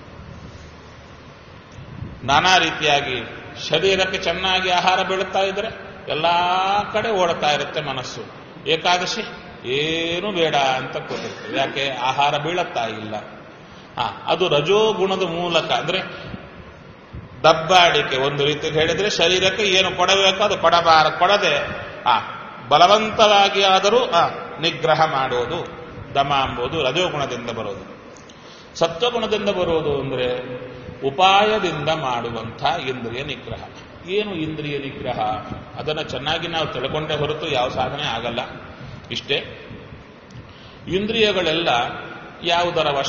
ನಾನಾ ರೀತಿಯಾಗಿ ಶರೀರಕ್ಕೆ ಚೆನ್ನಾಗಿ ಆಹಾರ ಬೀಳುತ್ತಾ ಇದ್ರೆ ಎಲ್ಲಾ ಕಡೆ ಓಡ್ತಾ ಇರುತ್ತೆ ಮನಸ್ಸು ಏಕಾದಶಿ ಏನು ಬೇಡ ಅಂತ ಕೂತಿರ್ತದೆ ಯಾಕೆ ಆಹಾರ ಬೀಳತ್ತಾ ಇಲ್ಲ ಹಾ ಅದು ರಜೋಗುಣದ ಮೂಲಕ ಅಂದ್ರೆ ದಬ್ಬಾಡಿಕೆ ಒಂದು ರೀತಿ ಹೇಳಿದ್ರೆ ಶರೀರಕ್ಕೆ ಏನು ಕೊಡಬೇಕು ಅದು ಕೊಡಬಾರ ಕೊಡದೆ ಆ ಬಲವಂತವಾಗಿ ಆದರೂ ಆ ನಿಗ್ರಹ ಮಾಡೋದು ದಮ ಎಂಬುದು ರಜೋಗುಣದಿಂದ ಬರೋದು ಸತ್ವಗುಣದಿಂದ ಬರೋದು ಅಂದ್ರೆ ಉಪಾಯದಿಂದ ಮಾಡುವಂಥ ಇಂದ್ರಿಯ ನಿಗ್ರಹ ಏನು ಇಂದ್ರಿಯ ನಿಗ್ರಹ ಅದನ್ನು ಚೆನ್ನಾಗಿ ನಾವು ತಿಳ್ಕೊಂಡೇ ಹೊರತು ಯಾವ ಸಾಧನೆ ಆಗಲ್ಲ ಇಷ್ಟೇ ಇಂದ್ರಿಯಗಳೆಲ್ಲ ಯಾವುದರ ವಶ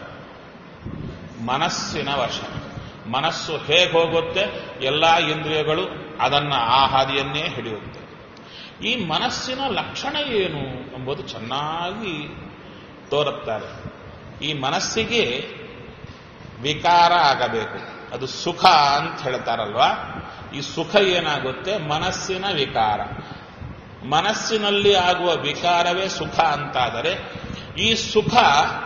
ಮನಸ್ಸಿನ ವಶ ಮನಸ್ಸು ಹೇಗೆ ಹೋಗುತ್ತೆ ಎಲ್ಲ ಇಂದ್ರಿಯಗಳು ಅದನ್ನ ಆ ಹಾದಿಯನ್ನೇ ಹಿಡಿಯುತ್ತೆ ಈ ಮನಸ್ಸಿನ ಲಕ್ಷಣ ಏನು ಎಂಬುದು ಚೆನ್ನಾಗಿ ತೋರುತ್ತಾರೆ ಈ ಮನಸ್ಸಿಗೆ ವಿಕಾರ ಆಗಬೇಕು ಅದು ಸುಖ ಅಂತ ಹೇಳ್ತಾರಲ್ವಾ ಈ ಸುಖ ಏನಾಗುತ್ತೆ ಮನಸ್ಸಿನ ವಿಕಾರ ಮನಸ್ಸಿನಲ್ಲಿ ಆಗುವ ವಿಕಾರವೇ ಸುಖ ಅಂತಾದರೆ ಈ ಸುಖ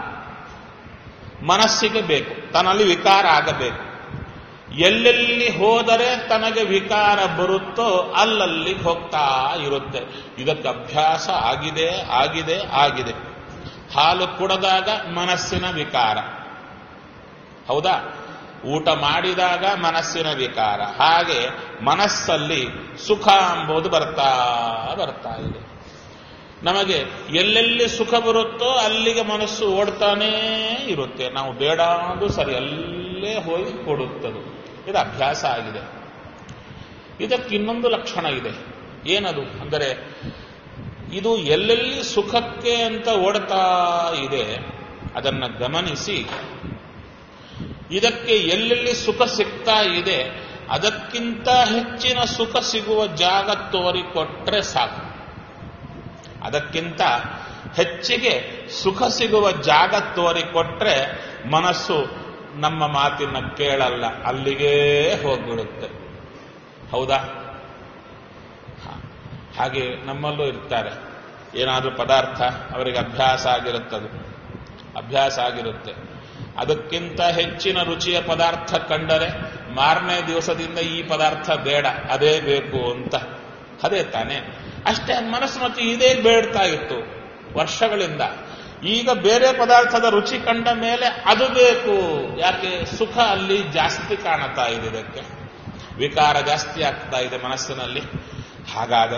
ಮನಸ್ಸಿಗೆ ಬೇಕು ತನ್ನಲ್ಲಿ ವಿಕಾರ ಆಗಬೇಕು ಎಲ್ಲೆಲ್ಲಿ ಹೋದರೆ ತನಗೆ ವಿಕಾರ ಬರುತ್ತೋ ಅಲ್ಲಲ್ಲಿ ಹೋಗ್ತಾ ಇರುತ್ತೆ ಇದಕ್ಕೆ ಅಭ್ಯಾಸ ಆಗಿದೆ ಆಗಿದೆ ಆಗಿದೆ ಹಾಲು ಕುಡದಾಗ ಮನಸ್ಸಿನ ವಿಕಾರ ಹೌದಾ ಊಟ ಮಾಡಿದಾಗ ಮನಸ್ಸಿನ ವಿಕಾರ ಹಾಗೆ ಮನಸ್ಸಲ್ಲಿ ಸುಖ ಎಂಬುದು ಬರ್ತಾ ಬರ್ತಾ ಇದೆ ನಮಗೆ ಎಲ್ಲೆಲ್ಲಿ ಸುಖ ಬರುತ್ತೋ ಅಲ್ಲಿಗೆ ಮನಸ್ಸು ಓಡ್ತಾನೇ ಇರುತ್ತೆ ನಾವು ಬೇಡ ಅಂದ್ರೂ ಸರಿ ಅಲ್ಲೇ ಹೋಗಿ ಕೊಡುತ್ತದು ಇದು ಅಭ್ಯಾಸ ಆಗಿದೆ ಇದಕ್ಕೆ ಇನ್ನೊಂದು ಲಕ್ಷಣ ಇದೆ ಏನದು ಅಂದರೆ ಇದು ಎಲ್ಲೆಲ್ಲಿ ಸುಖಕ್ಕೆ ಅಂತ ಓಡ್ತಾ ಇದೆ ಅದನ್ನ ಗಮನಿಸಿ ಇದಕ್ಕೆ ಎಲ್ಲೆಲ್ಲಿ ಸುಖ ಸಿಗ್ತಾ ಇದೆ ಅದಕ್ಕಿಂತ ಹೆಚ್ಚಿನ ಸುಖ ಸಿಗುವ ಜಾಗ ತೋರಿಕೊಟ್ರೆ ಸಾಕು ಅದಕ್ಕಿಂತ ಹೆಚ್ಚಿಗೆ ಸುಖ ಸಿಗುವ ಜಾಗ ತೋರಿಕೊಟ್ರೆ ಮನಸ್ಸು ನಮ್ಮ ಮಾತಿನ ಕೇಳಲ್ಲ ಅಲ್ಲಿಗೇ ಹೋಗ್ಬಿಡುತ್ತೆ ಹೌದಾ ಹ. ಹಾಗೆ ನಮ್ಮಲ್ಲೂ ಇರ್ತಾರೆ ಏನಾದರೂ ಪದಾರ್ಥ ಅವರಿಗೆ ಅಭ್ಯಾಸ ಆಗಿರುತ್ತದು ಅಭ್ಯಾಸ ಆಗಿರುತ್ತೆ ಅದಕ್ಕಿಂತ ಹೆಚ್ಚಿನ ರುಚಿಯ ಪದಾರ್ಥ ಕಂಡರೆ ಮಾರನೇ ದಿವಸದಿಂದ ಈ ಪದಾರ್ಥ ಬೇಡ ಅದೇ ಬೇಕು ಅಂತ ಅದೇ ತಾನೇ ಅಷ್ಟೇ ಮನಸ್ಸು ಮತ್ತೆ ಇದೇ ಬೇಡ್ತಾ ಇತ್ತು ವರ್ಷಗಳಿಂದ ಈಗ ಬೇರೆ ಪದಾರ್ಥದ ರುಚಿ ಕಂಡ ಮೇಲೆ ಅದು ಬೇಕು ಯಾಕೆ ಸುಖ ಅಲ್ಲಿ ಜಾಸ್ತಿ ಕಾಣುತ್ತಾ ಇದೆ ಇದಕ್ಕೆ ವಿಕಾರ ಜಾಸ್ತಿ ಆಗ್ತಾ ಇದೆ ಮನಸ್ಸಿನಲ್ಲಿ ಹಾಗಾದರೆ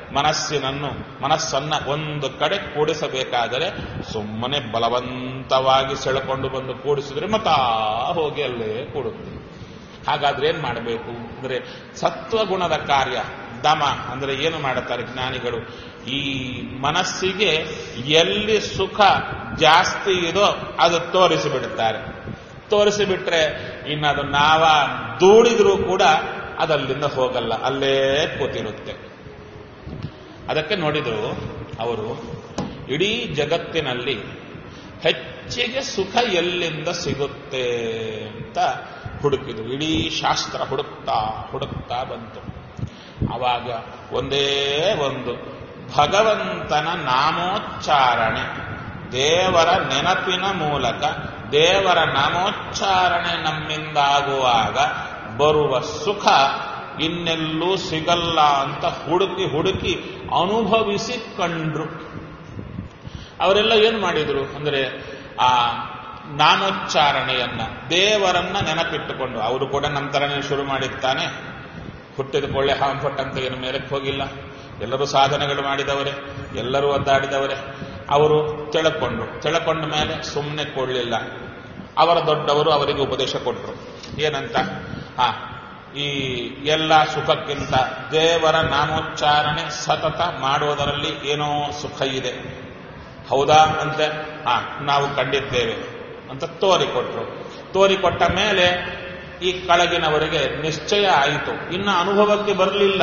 ಮನಸ್ಸಿನನ್ನು ಮನಸ್ಸನ್ನ ಒಂದು ಕಡೆ ಕೂಡಿಸಬೇಕಾದರೆ ಸುಮ್ಮನೆ ಬಲವಂತವಾಗಿ ಸೆಳೆಕೊಂಡು ಬಂದು ಕೂಡಿಸಿದ್ರೆ ಮತಾ ಹೋಗಿ ಅಲ್ಲೇ ಕೂಡುತ್ತೆ ಹಾಗಾದ್ರೆ ಏನ್ ಮಾಡಬೇಕು ಅಂದ್ರೆ ಸತ್ವಗುಣದ ಕಾರ್ಯ ದಮ ಅಂದ್ರೆ ಏನು ಮಾಡುತ್ತಾರೆ ಜ್ಞಾನಿಗಳು ಈ ಮನಸ್ಸಿಗೆ ಎಲ್ಲಿ ಸುಖ ಜಾಸ್ತಿ ಇದೋ ಅದು ತೋರಿಸಿಬಿಡುತ್ತಾರೆ ತೋರಿಸಿಬಿಟ್ರೆ ಇನ್ನು ಅದು ನಾವ ದೂಡಿದ್ರೂ ಕೂಡ ಅದಲ್ಲಿಂದ ಹೋಗಲ್ಲ ಅಲ್ಲೇ ಕೂತಿರುತ್ತೆ ಅದಕ್ಕೆ ನೋಡಿದ್ರು ಅವರು ಇಡೀ ಜಗತ್ತಿನಲ್ಲಿ ಹೆಚ್ಚಿಗೆ ಸುಖ ಎಲ್ಲಿಂದ ಸಿಗುತ್ತೆ ಅಂತ ಹುಡುಕಿದ್ರು ಇಡೀ ಶಾಸ್ತ್ರ ಹುಡುಕ್ತಾ ಹುಡುಕ್ತಾ ಬಂತು ಆವಾಗ ಒಂದೇ ಒಂದು ಭಗವಂತನ ನಾಮೋಚ್ಚಾರಣೆ ದೇವರ ನೆನಪಿನ ಮೂಲಕ ದೇವರ ನಾಮೋಚ್ಚಾರಣೆ ನಮ್ಮಿಂದಾಗುವಾಗ ಬರುವ ಸುಖ ಇನ್ನೆಲ್ಲೂ ಸಿಗಲ್ಲ ಅಂತ ಹುಡುಕಿ ಹುಡುಕಿ ಅನುಭವಿಸಿ ಕಂಡ್ರು ಅವರೆಲ್ಲ ಏನು ಮಾಡಿದ್ರು ಅಂದರೆ ಆ ನಾಮೋಚ್ಚಾರಣೆಯನ್ನ ದೇವರನ್ನ ನೆನಪಿಟ್ಟುಕೊಂಡು ಅವರು ಕೂಡ ನಂತರನೇ ಶುರು ಮಾಡಿರ್ತಾನೆ ಹುಟ್ಟಿದ ಕೊಳ್ಳೆ ಹಾಂಫಟ್ ಏನು ಮೇಲಕ್ಕೆ ಹೋಗಿಲ್ಲ ಎಲ್ಲರೂ ಸಾಧನೆಗಳು ಮಾಡಿದವರೇ ಎಲ್ಲರೂ ಒದ್ದಾಡಿದವರೇ ಅವರು ತಿಳ್ಕೊಂಡ್ರು ತಿಳ್ಕೊಂಡ ಮೇಲೆ ಸುಮ್ಮನೆ ಕೊಡಲಿಲ್ಲ ಅವರ ದೊಡ್ಡವರು ಅವರಿಗೆ ಉಪದೇಶ ಕೊಟ್ಟರು ಏನಂತ ಹಾ ಈ ಎಲ್ಲ ಸುಖಕ್ಕಿಂತ ದೇವರ ನಾಮೋಚ್ಚಾರಣೆ ಸತತ ಮಾಡುವುದರಲ್ಲಿ ಏನೋ ಸುಖ ಇದೆ ಹೌದಾ ಅಂತೆ ಹಾ ನಾವು ಕಂಡಿದ್ದೇವೆ ಅಂತ ತೋರಿಕೊಟ್ರು ತೋರಿಕೊಟ್ಟ ಮೇಲೆ ಈ ಕೆಳಗಿನವರಿಗೆ ನಿಶ್ಚಯ ಆಯಿತು ಇನ್ನು ಅನುಭವಕ್ಕೆ ಬರಲಿಲ್ಲ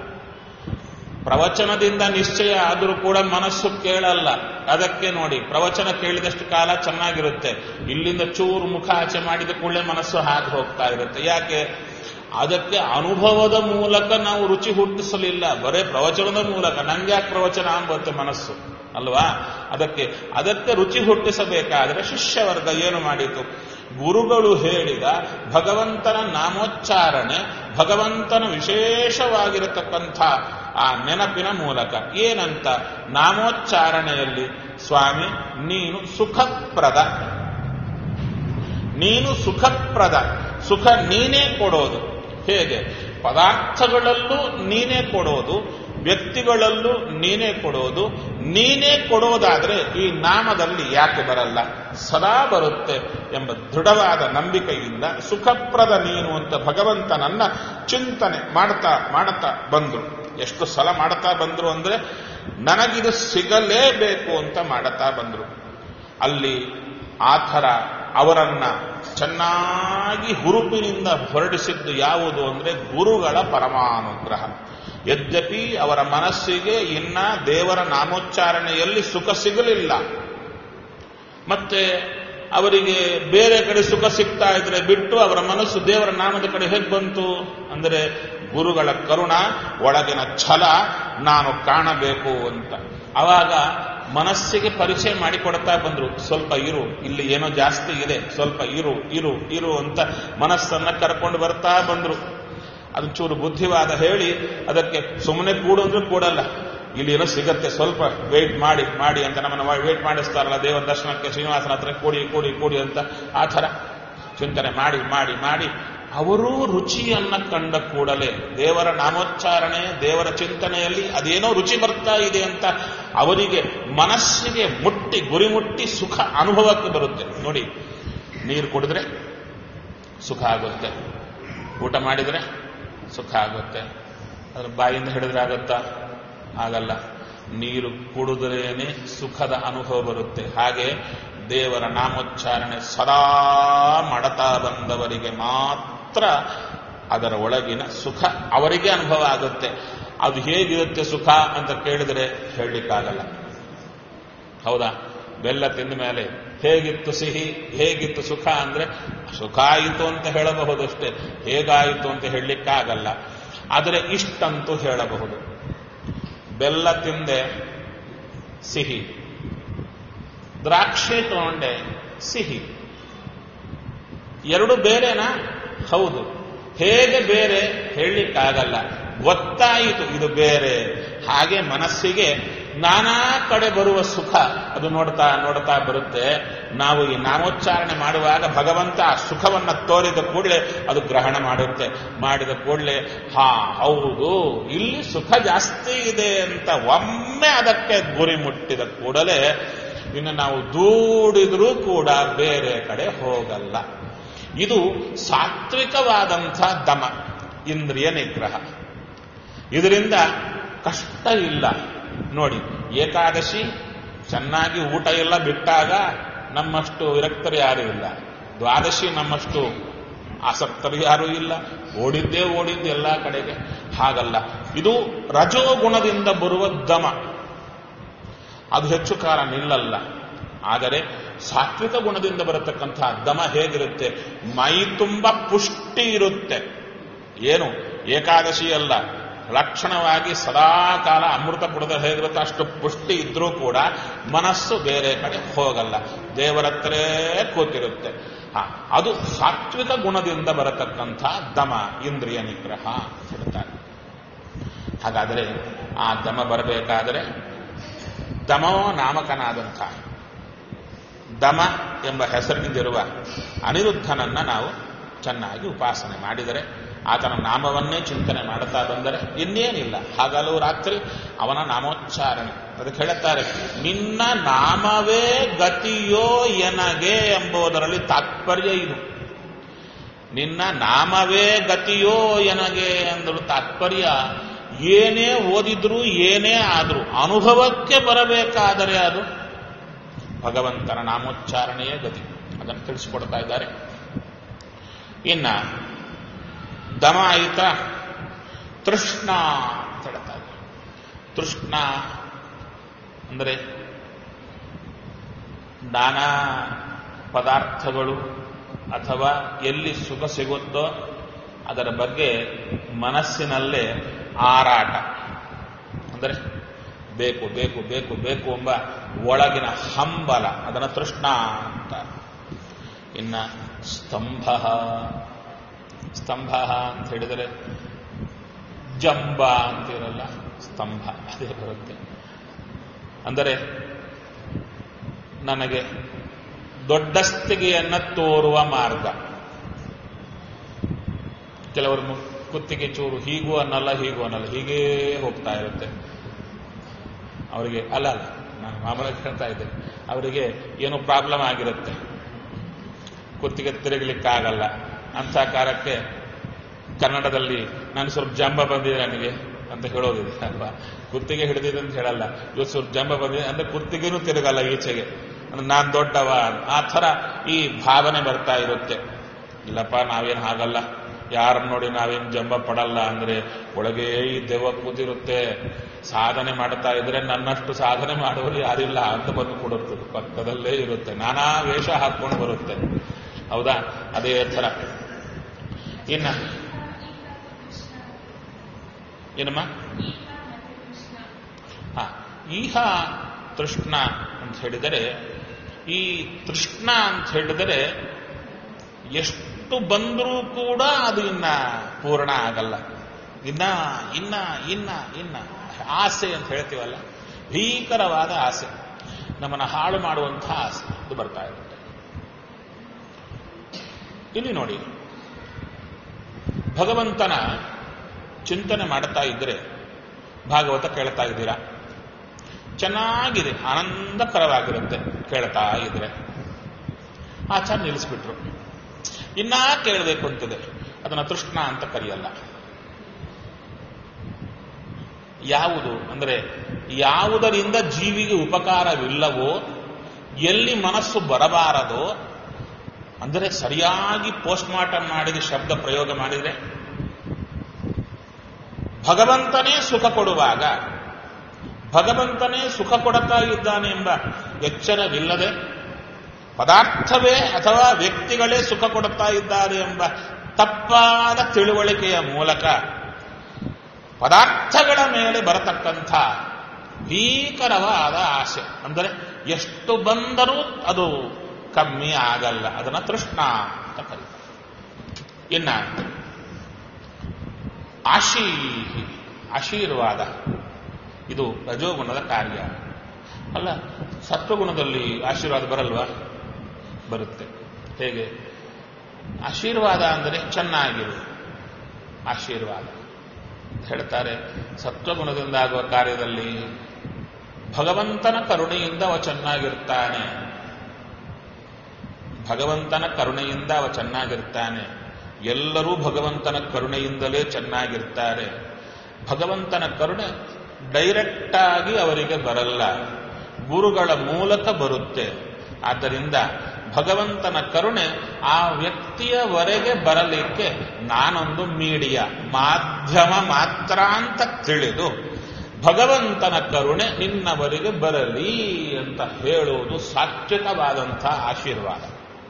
ಪ್ರವಚನದಿಂದ ನಿಶ್ಚಯ ಆದರೂ ಕೂಡ ಮನಸ್ಸು ಕೇಳಲ್ಲ ಅದಕ್ಕೆ ನೋಡಿ ಪ್ರವಚನ ಕೇಳಿದಷ್ಟು ಕಾಲ ಚೆನ್ನಾಗಿರುತ್ತೆ ಇಲ್ಲಿಂದ ಚೂರು ಮುಖ ಆಚೆ ಮಾಡಿದ ಕೂಡಲೇ ಮನಸ್ಸು ಹಾಗೆ ಹೋಗ್ತಾ ಇರುತ್ತೆ ಯಾಕೆ ಅದಕ್ಕೆ ಅನುಭವದ ಮೂಲಕ ನಾವು ರುಚಿ ಹುಟ್ಟಿಸಲಿಲ್ಲ ಬರೇ ಪ್ರವಚನದ ಮೂಲಕ ನಂಗೆ ಯಾಕೆ ಪ್ರವಚನ ಅಂಬತ್ತೆ ಮನಸ್ಸು ಅಲ್ವಾ ಅದಕ್ಕೆ ಅದಕ್ಕೆ ರುಚಿ ಹುಟ್ಟಿಸಬೇಕಾದರೆ ಶಿಷ್ಯವರ್ಗ ಏನು ಮಾಡಿತು ಗುರುಗಳು ಹೇಳಿದ ಭಗವಂತನ ನಾಮೋಚ್ಚಾರಣೆ ಭಗವಂತನ ವಿಶೇಷವಾಗಿರತಕ್ಕಂಥ ಆ ನೆನಪಿನ ಮೂಲಕ ಏನಂತ ನಾಮೋಚ್ಚಾರಣೆಯಲ್ಲಿ ಸ್ವಾಮಿ ನೀನು ಸುಖಪ್ರದ ನೀನು ಸುಖಪ್ರದ ಸುಖ ನೀನೇ ಕೊಡೋದು ಹೇಗೆ ಪದಾರ್ಥಗಳಲ್ಲೂ ನೀನೇ ಕೊಡೋದು ವ್ಯಕ್ತಿಗಳಲ್ಲೂ ನೀನೇ ಕೊಡೋದು ನೀನೇ ಕೊಡೋದಾದ್ರೆ ಈ ನಾಮದಲ್ಲಿ ಯಾಕೆ ಬರಲ್ಲ ಸದಾ ಬರುತ್ತೆ ಎಂಬ ದೃಢವಾದ ನಂಬಿಕೆಯಿಂದ ಸುಖಪ್ರದ ನೀನು ಅಂತ ಭಗವಂತನನ್ನ ಚಿಂತನೆ ಮಾಡ್ತಾ ಮಾಡ್ತಾ ಬಂದ್ರು ಎಷ್ಟು ಸಲ ಮಾಡ್ತಾ ಬಂದ್ರು ಅಂದ್ರೆ ನನಗಿದು ಸಿಗಲೇಬೇಕು ಅಂತ ಮಾಡುತ್ತಾ ಬಂದ್ರು ಅಲ್ಲಿ ಆ ಥರ ಅವರನ್ನ ಚೆನ್ನಾಗಿ ಹುರುಪಿನಿಂದ ಹೊರಡಿಸಿದ್ದು ಯಾವುದು ಅಂದ್ರೆ ಗುರುಗಳ ಪರಮಾನುಗ್ರಹ ಯದ್ಯಪಿ ಅವರ ಮನಸ್ಸಿಗೆ ಇನ್ನ ದೇವರ ನಾಮೋಚ್ಚಾರಣೆಯಲ್ಲಿ ಸುಖ ಸಿಗಲಿಲ್ಲ ಮತ್ತೆ ಅವರಿಗೆ ಬೇರೆ ಕಡೆ ಸುಖ ಸಿಗ್ತಾ ಇದ್ರೆ ಬಿಟ್ಟು ಅವರ ಮನಸ್ಸು ದೇವರ ನಾಮದ ಕಡೆ ಹೇಗೆ ಬಂತು ಅಂದರೆ ಗುರುಗಳ ಕರುಣ ಒಳಗಿನ ಛಲ ನಾನು ಕಾಣಬೇಕು ಅಂತ ಅವಾಗ ಮನಸ್ಸಿಗೆ ಪರಿಚಯ ಮಾಡಿಕೊಡ್ತಾ ಬಂದ್ರು ಸ್ವಲ್ಪ ಇರು ಇಲ್ಲಿ ಏನೋ ಜಾಸ್ತಿ ಇದೆ ಸ್ವಲ್ಪ ಇರು ಇರು ಇರು ಅಂತ ಮನಸ್ಸನ್ನ ಕರ್ಕೊಂಡು ಬರ್ತಾ ಬಂದ್ರು ಅದು ಚೂರು ಬುದ್ಧಿವಾದ ಹೇಳಿ ಅದಕ್ಕೆ ಸುಮ್ಮನೆ ಕೂಡು ಅಂದ್ರೆ ಕೂಡಲ್ಲ ಇಲ್ಲಿ ಏನೋ ಸಿಗತ್ತೆ ಸ್ವಲ್ಪ ವೇಟ್ ಮಾಡಿ ಮಾಡಿ ಅಂತ ನಮ್ಮನ್ನು ವೇಟ್ ಮಾಡಿಸ್ತಾರಲ್ಲ ದೇವರ ದರ್ಶನಕ್ಕೆ ಶ್ರೀನಿವಾಸನ ಹತ್ರ ಕೂಡಿ ಕೂಡಿ ಕೂಡಿ ಅಂತ ಆ ಥರ ಚಿಂತನೆ ಮಾಡಿ ಮಾಡಿ ಮಾಡಿ ಅವರೂ ರುಚಿಯನ್ನ ಕಂಡ ಕೂಡಲೇ ದೇವರ ನಾಮೋಚ್ಚಾರಣೆ ದೇವರ ಚಿಂತನೆಯಲ್ಲಿ ಅದೇನೋ ರುಚಿ ಬರ್ತಾ ಇದೆ ಅಂತ ಅವರಿಗೆ ಮನಸ್ಸಿಗೆ ಮುಟ್ಟಿ ಗುರಿ ಮುಟ್ಟಿ ಸುಖ ಅನುಭವಕ್ಕೆ ಬರುತ್ತೆ ನೋಡಿ ನೀರು ಕುಡಿದ್ರೆ ಸುಖ ಆಗುತ್ತೆ ಊಟ ಮಾಡಿದ್ರೆ ಸುಖ ಆಗುತ್ತೆ ಅದ್ರ ಬಾಯಿಂದ ಹಿಡಿದ್ರೆ ಆಗುತ್ತಾ ಆಗಲ್ಲ ನೀರು ಕುಡಿದ್ರೇನೆ ಸುಖದ ಅನುಭವ ಬರುತ್ತೆ ಹಾಗೆ ದೇವರ ನಾಮೋಚ್ಚಾರಣೆ ಸದಾ ಮಾಡತಾ ಬಂದವರಿಗೆ ಮಾತ್ರ ಅದರ ಒಳಗಿನ ಸುಖ ಅವರಿಗೆ ಅನುಭವ ಆಗುತ್ತೆ ಅದು ಹೇಗಿರುತ್ತೆ ಸುಖ ಅಂತ ಕೇಳಿದರೆ ಹೇಳಲಿಕ್ಕಾಗಲ್ಲ ಹೌದಾ ಬೆಲ್ಲ ತಿಂದ ಮೇಲೆ ಹೇಗಿತ್ತು ಸಿಹಿ ಹೇಗಿತ್ತು ಸುಖ ಅಂದ್ರೆ ಸುಖ ಆಯಿತು ಅಂತ ಹೇಳಬಹುದಷ್ಟೇ ಹೇಗಾಯಿತು ಅಂತ ಹೇಳಲಿಕ್ಕಾಗಲ್ಲ ಆದರೆ ಇಷ್ಟಂತೂ ಹೇಳಬಹುದು ಬೆಲ್ಲ ತಿಂದೆ ಸಿಹಿ ದ್ರಾಕ್ಷಿ ತಗೊಂಡೆ ಸಿಹಿ ಎರಡು ಬೇರೆನಾ ಹೌದು ಹೇಗೆ ಬೇರೆ ಹೇಳಲಿಕ್ಕಾಗಲ್ಲ ಗೊತ್ತಾಯಿತು ಇದು ಬೇರೆ ಹಾಗೆ ಮನಸ್ಸಿಗೆ ನಾನಾ ಕಡೆ ಬರುವ ಸುಖ ಅದು ನೋಡ್ತಾ ನೋಡ್ತಾ ಬರುತ್ತೆ ನಾವು ಈ ನಾಮೋಚ್ಚಾರಣೆ ಮಾಡುವಾಗ ಭಗವಂತ ಆ ಸುಖವನ್ನ ತೋರಿದ ಕೂಡಲೇ ಅದು ಗ್ರಹಣ ಮಾಡುತ್ತೆ ಮಾಡಿದ ಕೂಡಲೇ ಹಾ ಹೌದು ಇಲ್ಲಿ ಸುಖ ಜಾಸ್ತಿ ಇದೆ ಅಂತ ಒಮ್ಮೆ ಅದಕ್ಕೆ ಗುರಿ ಮುಟ್ಟಿದ ಕೂಡಲೇ ಇನ್ನು ನಾವು ದೂಡಿದ್ರೂ ಕೂಡ ಬೇರೆ ಕಡೆ ಹೋಗಲ್ಲ ಇದು ಸಾತ್ವಿಕವಾದಂಥ ದಮ ಇಂದ್ರಿಯ ನಿಗ್ರಹ ಇದರಿಂದ ಕಷ್ಟ ಇಲ್ಲ ನೋಡಿ ಏಕಾದಶಿ ಚೆನ್ನಾಗಿ ಊಟ ಎಲ್ಲ ಬಿಟ್ಟಾಗ ನಮ್ಮಷ್ಟು ವಿರಕ್ತರು ಯಾರೂ ಇಲ್ಲ ದ್ವಾದಶಿ ನಮ್ಮಷ್ಟು ಆಸಕ್ತರು ಯಾರೂ ಇಲ್ಲ ಓಡಿದ್ದೇ ಓಡಿದ್ದು ಎಲ್ಲ ಕಡೆಗೆ ಹಾಗಲ್ಲ ಇದು ರಜೋಗುಣದಿಂದ ಬರುವ ದಮ ಅದು ಹೆಚ್ಚು ಕಾಲ ನಿಲ್ಲಲ್ಲ ಆದರೆ ಸಾತ್ವಿಕ ಗುಣದಿಂದ ಬರತಕ್ಕಂತಹ ದಮ ಹೇಗಿರುತ್ತೆ ಮೈ ತುಂಬ ಪುಷ್ಟಿ ಇರುತ್ತೆ ಏನು ಏಕಾದಶಿ ಅಲ್ಲ ಲಕ್ಷಣವಾಗಿ ಸದಾಕಾಲ ಅಮೃತ ಪುಡದ ಹೇಗಿರುತ್ತೆ ಅಷ್ಟು ಪುಷ್ಟಿ ಇದ್ರೂ ಕೂಡ ಮನಸ್ಸು ಬೇರೆ ಕಡೆ ಹೋಗಲ್ಲ ದೇವರತ್ರೇ ಕೂತಿರುತ್ತೆ ಹ, ಅದು ಸಾತ್ವಿಕ ಗುಣದಿಂದ ಬರತಕ್ಕಂಥ ದಮ ಇಂದ್ರಿಯ ನಿಗ್ರಹ ಅಂತ ಹೇಳ್ತಾರೆ ಹಾಗಾದರೆ ಆ ದಮ ಬರಬೇಕಾದರೆ ದಮೋ ನಾಮಕನಾದಂಥ ದಮ ಎಂಬ ಹೆಸರಿನಿಂದಿರುವ ಅನಿರುದ್ಧನನ್ನ ನಾವು ಚೆನ್ನಾಗಿ ಉಪಾಸನೆ ಮಾಡಿದರೆ ಆತನ ನಾಮವನ್ನೇ ಚಿಂತನೆ ಮಾಡುತ್ತಾ ಬಂದರೆ ಇನ್ನೇನಿಲ್ಲ ಹಾಗಲೂ ರಾತ್ರಿ ಅವನ ನಾಮೋಚ್ಚಾರಣೆ ಅದಕ್ಕೆ ಹೇಳುತ್ತಾರೆ ನಿನ್ನ ನಾಮವೇ ಗತಿಯೋ ಎನಗೆ ಎಂಬುದರಲ್ಲಿ ತಾತ್ಪರ್ಯ ಇದು ನಿನ್ನ ನಾಮವೇ ಗತಿಯೋ ಎನಗೆ ಎಂದರು ತಾತ್ಪರ್ಯ ಏನೇ ಓದಿದ್ರು ಏನೇ ಆದರೂ ಅನುಭವಕ್ಕೆ ಬರಬೇಕಾದರೆ ಅದು ಭಗವಂತನ ನಾಮೋಚ್ಚಾರಣೆಯೇ ಗತಿ ಅದನ್ನು ತಿಳಿಸಿಕೊಡ್ತಾ ಇದ್ದಾರೆ ಇನ್ನ ದಮ ಆಯಿತ ತೃಷ್ಣ ಅಂತ ಹೇಳ್ತಾರೆ ತೃಷ್ಣ ಅಂದರೆ ನಾನಾ ಪದಾರ್ಥಗಳು ಅಥವಾ ಎಲ್ಲಿ ಸುಖ ಸಿಗುತ್ತೋ ಅದರ ಬಗ್ಗೆ ಮನಸ್ಸಿನಲ್ಲೇ ಆರಾಟ ಅಂದರೆ ಬೇಕು ಬೇಕು ಬೇಕು ಬೇಕು ಎಂಬ ಒಳಗಿನ ಹಂಬಲ ಅದನ್ನು ತೃಷ್ಣ ಅಂತ ಇನ್ನ ಸ್ತಂಭ ಸ್ತಂಭ ಅಂತ ಹೇಳಿದರೆ ಜಂಬ ಅಂತಿರಲ್ಲ ಸ್ತಂಭ ಅದೇ ಬರುತ್ತೆ ಅಂದರೆ ನನಗೆ ದೊಡ್ಡಸ್ತಿಗೆಯನ್ನ ತೋರುವ ಮಾರ್ಗ ಕೆಲವರು ಮು- ಕುತ್ತಿಗೆ ಚೂರು ಹೀಗೂ ಅನ್ನಲ್ಲ ಹೀಗೂ ಅನ್ನಲ್ಲ ಹೀಗೇ ಹೋಗ್ತಾ ಇರುತ್ತೆ ಅವರಿಗೆ ಅಲ್ಲ ಅಲ್ಲ ನಾನು ಮಾಮೂಲಾಗಿ ಹೇಳ್ತಾ ಇದ್ದೇನೆ ಅವರಿಗೆ ಏನೋ ಪ್ರಾಬ್ಲಮ್ ಆಗಿರುತ್ತೆ ಕುತ್ತಿಗೆ ತಿರುಗಲಿಕ್ಕಾಗಲ್ಲ ಅಂಥ ಕಾಲಕ್ಕೆ ಕನ್ನಡದಲ್ಲಿ ನಾನು ಸ್ವಲ್ಪ ಜಂಬ ಬಂದಿದೆ ನನಗೆ ಅಂತ ಹೇಳೋದಿದೆ ಅಲ್ವಾ ಕುತ್ತಿಗೆ ಹಿಡಿದಿದೆ ಅಂತ ಹೇಳಲ್ಲ ಇವತ್ತು ಸ್ವಲ್ಪ ಜಂಬ ಬಂದಿದೆ ಅಂದ್ರೆ ಕುತ್ತಿಗೆನೂ ತಿರುಗಲ್ಲ ಈಚೆಗೆ ಅಂದ್ರೆ ನಾನ್ ದೊಡ್ಡವ ಆ ಥರ ಈ ಭಾವನೆ ಬರ್ತಾ ಇರುತ್ತೆ ಇಲ್ಲಪ್ಪ ನಾವೇನು ಹಾಗಲ್ಲ ಯಾರನ್ನ ನೋಡಿ ನಾವೇನು ಜಂಬ ಪಡಲ್ಲ ಅಂದ್ರೆ ಒಳಗೆ ಈ ದೆವ್ವ ಕೂತಿರುತ್ತೆ ಸಾಧನೆ ಮಾಡ್ತಾ ಇದ್ರೆ ನನ್ನಷ್ಟು ಸಾಧನೆ ಮಾಡುವವರು ಯಾರಿಲ್ಲ ಅಂತ ಬಂದು ಕೊಡುತ್ತೆ ಪಕ್ಕದಲ್ಲೇ ಇರುತ್ತೆ ನಾನಾ ವೇಷ ಹಾಕೊಂಡು ಬರುತ್ತೆ ಹೌದಾ ಅದೇ ಥರ ಇನ್ನ ಏನಮ್ಮ ಹ ಈಹ ತೃಷ್ಣ ಅಂತ ಹೇಳಿದರೆ ಈ ತೃಷ್ಣ ಅಂತ ಹೇಳಿದರೆ ಎಷ್ಟು ಬಂದರೂ ಕೂಡ ಅದು ಇನ್ನ ಪೂರ್ಣ ಆಗಲ್ಲ ಇನ್ನ ಇನ್ನ ಇನ್ನ ಇನ್ನ ಆಸೆ ಅಂತ ಹೇಳ್ತೀವಲ್ಲ ಭೀಕರವಾದ ಆಸೆ ನಮ್ಮನ್ನು ಹಾಳು ಮಾಡುವಂತಹ ಆಸೆ ಅದು ಬರ್ತಾ ಇರುತ್ತೆ ಇಲ್ಲಿ ನೋಡಿ ಭಗವಂತನ ಚಿಂತನೆ ಮಾಡ್ತಾ ಇದ್ರೆ ಭಾಗವತ ಕೇಳ್ತಾ ಇದ್ದೀರಾ ಚೆನ್ನಾಗಿದೆ ಆನಂದಕರವಾಗಿರುತ್ತೆ ಕೇಳ್ತಾ ಇದ್ರೆ ಆಚಾರ ನಿಲ್ಲಿಸ್ಬಿಟ್ರು ಇನ್ನ ಕೇಳಬೇಕು ಅಂತಿದೆ ಅದನ್ನ ತೃಷ್ಣ ಅಂತ ಕರೆಯಲ್ಲ ಯಾವುದು ಅಂದರೆ ಯಾವುದರಿಂದ ಜೀವಿಗೆ ಉಪಕಾರವಿಲ್ಲವೋ ಎಲ್ಲಿ ಮನಸ್ಸು ಬರಬಾರದೋ ಅಂದರೆ ಸರಿಯಾಗಿ ಪೋಸ್ಟ್ ಮಾರ್ಟಮ್ ಮಾಡಿದ ಶಬ್ದ ಪ್ರಯೋಗ ಮಾಡಿದರೆ ಭಗವಂತನೇ ಸುಖ ಕೊಡುವಾಗ ಭಗವಂತನೇ ಸುಖ ಕೊಡುತ್ತಾ ಇದ್ದಾನೆ ಎಂಬ ಎಚ್ಚರವಿಲ್ಲದೆ ಪದಾರ್ಥವೇ ಅಥವಾ ವ್ಯಕ್ತಿಗಳೇ ಸುಖ ಕೊಡುತ್ತಾ ಇದ್ದಾರೆ ಎಂಬ ತಪ್ಪಾದ ತಿಳುವಳಿಕೆಯ ಮೂಲಕ ಪದಾರ್ಥಗಳ ಮೇಲೆ ಬರತಕ್ಕಂಥ ಭೀಕರವಾದ ಆಸೆ ಅಂದರೆ ಎಷ್ಟು ಬಂದರೂ ಅದು ಕಮ್ಮಿ ಆಗಲ್ಲ ಅದನ್ನ ತೃಷ್ಣ ಅಂತ ಕರೀತಾರೆ ಇನ್ನ ಆಶೀ ಆಶೀರ್ವಾದ ಇದು ರಜೋಗುಣದ ಕಾರ್ಯ ಅಲ್ಲ ಸತ್ವಗುಣದಲ್ಲಿ ಆಶೀರ್ವಾದ ಬರಲ್ವಾ ಬರುತ್ತೆ ಹೇಗೆ ಆಶೀರ್ವಾದ ಅಂದರೆ ಚೆನ್ನಾಗಿರು ಆಶೀರ್ವಾದ ಹೇಳ್ತಾರೆ ಸತ್ವಗುಣದಿಂದ ಆಗುವ ಕಾರ್ಯದಲ್ಲಿ ಭಗವಂತನ ಕರುಣೆಯಿಂದ ಅವ ಚೆನ್ನಾಗಿರ್ತಾನೆ ಭಗವಂತನ ಕರುಣೆಯಿಂದ ಅವ ಚೆನ್ನಾಗಿರ್ತಾನೆ ಎಲ್ಲರೂ ಭಗವಂತನ ಕರುಣೆಯಿಂದಲೇ ಚೆನ್ನಾಗಿರ್ತಾರೆ ಭಗವಂತನ ಕರುಣೆ ಡೈರೆಕ್ಟ್ ಆಗಿ ಅವರಿಗೆ ಬರಲ್ಲ ಗುರುಗಳ ಮೂಲಕ ಬರುತ್ತೆ ಆದ್ದರಿಂದ ಭಗವಂತನ ಕರುಣೆ ಆ ವ್ಯಕ್ತಿಯವರೆಗೆ ಬರಲಿಕ್ಕೆ ನಾನೊಂದು ಮೀಡಿಯಾ ಮಾಧ್ಯಮ ಮಾತ್ರ ಅಂತ ತಿಳಿದು ಭಗವಂತನ ಕರುಣೆ ನಿನ್ನವರಿಗೆ ಬರಲಿ ಅಂತ ಹೇಳುವುದು ಸಾತ್ವಿಕವಾದಂಥ ಆಶೀರ್ವಾದ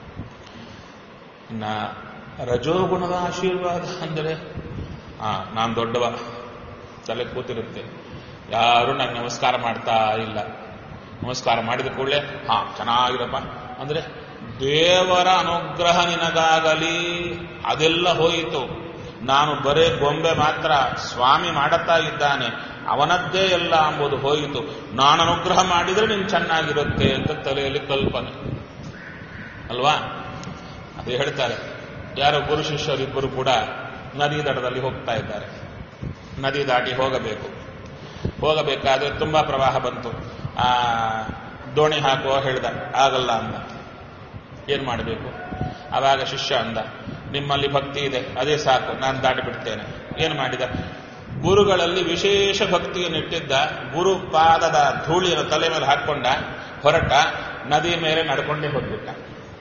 ಇನ್ನ ರಜೋಗುಣದ ಆಶೀರ್ವಾದ ಅಂದರೆ ಆ ನಾನು ದೊಡ್ಡವ ತಲೆ ಕೂತಿರುತ್ತೆ ಯಾರು ನಂಗೆ ನಮಸ್ಕಾರ ಮಾಡ್ತಾ ಇಲ್ಲ ನಮಸ್ಕಾರ ಮಾಡಿದ ಕೂಡಲೇ ಹಾ ಚೆನ್ನಾಗಿರಪ್ಪ ಅಂದ್ರೆ ದೇವರ ಅನುಗ್ರಹ ನಿನಗಾಗಲಿ ಅದೆಲ್ಲ ಹೋಯಿತು ನಾನು ಬರೇ ಗೊಂಬೆ ಮಾತ್ರ ಸ್ವಾಮಿ ಮಾಡುತ್ತಾ ಇದ್ದಾನೆ ಅವನದ್ದೇ ಎಲ್ಲ ಅಂಬುದು ಹೋಯಿತು ನಾನು ಅನುಗ್ರಹ ಮಾಡಿದರೆ ನೀನು ಚೆನ್ನಾಗಿರುತ್ತೆ ಅಂತ ತಲೆಯಲ್ಲಿ ಕಲ್ಪನೆ ಅಲ್ವಾ ಅದೇ ಹೇಳ್ತಾರೆ ಯಾರೋ ಗುರು ಶಿಷ್ಯರಿಬ್ಬರು ಕೂಡ ನದಿ ದಡದಲ್ಲಿ ಹೋಗ್ತಾ ಇದ್ದಾರೆ ನದಿ ದಾಟಿ ಹೋಗಬೇಕು ಹೋಗಬೇಕಾದ್ರೆ ತುಂಬಾ ಪ್ರವಾಹ ಬಂತು ಆ ದೋಣಿ ಹಾಕುವ ಹೇಳ್ದ ಆಗಲ್ಲ ಅಂದ ಏನ್ ಮಾಡಬೇಕು ಆವಾಗ ಶಿಷ್ಯ ಅಂದ ನಿಮ್ಮಲ್ಲಿ ಭಕ್ತಿ ಇದೆ ಅದೇ ಸಾಕು ನಾನು ದಾಟಿ ಬಿಡ್ತೇನೆ ಏನ್ ಮಾಡಿದ ಗುರುಗಳಲ್ಲಿ ವಿಶೇಷ ಭಕ್ತಿಯನ್ನಿಟ್ಟಿದ್ದ ಗುರು ಪಾದದ ಧೂಳಿಯನ್ನು ತಲೆ ಮೇಲೆ ಹಾಕೊಂಡ ಹೊರಟ ನದಿ ಮೇಲೆ ನಡ್ಕೊಂಡೇ ಹೋಗ್ಬಿಟ್ಟ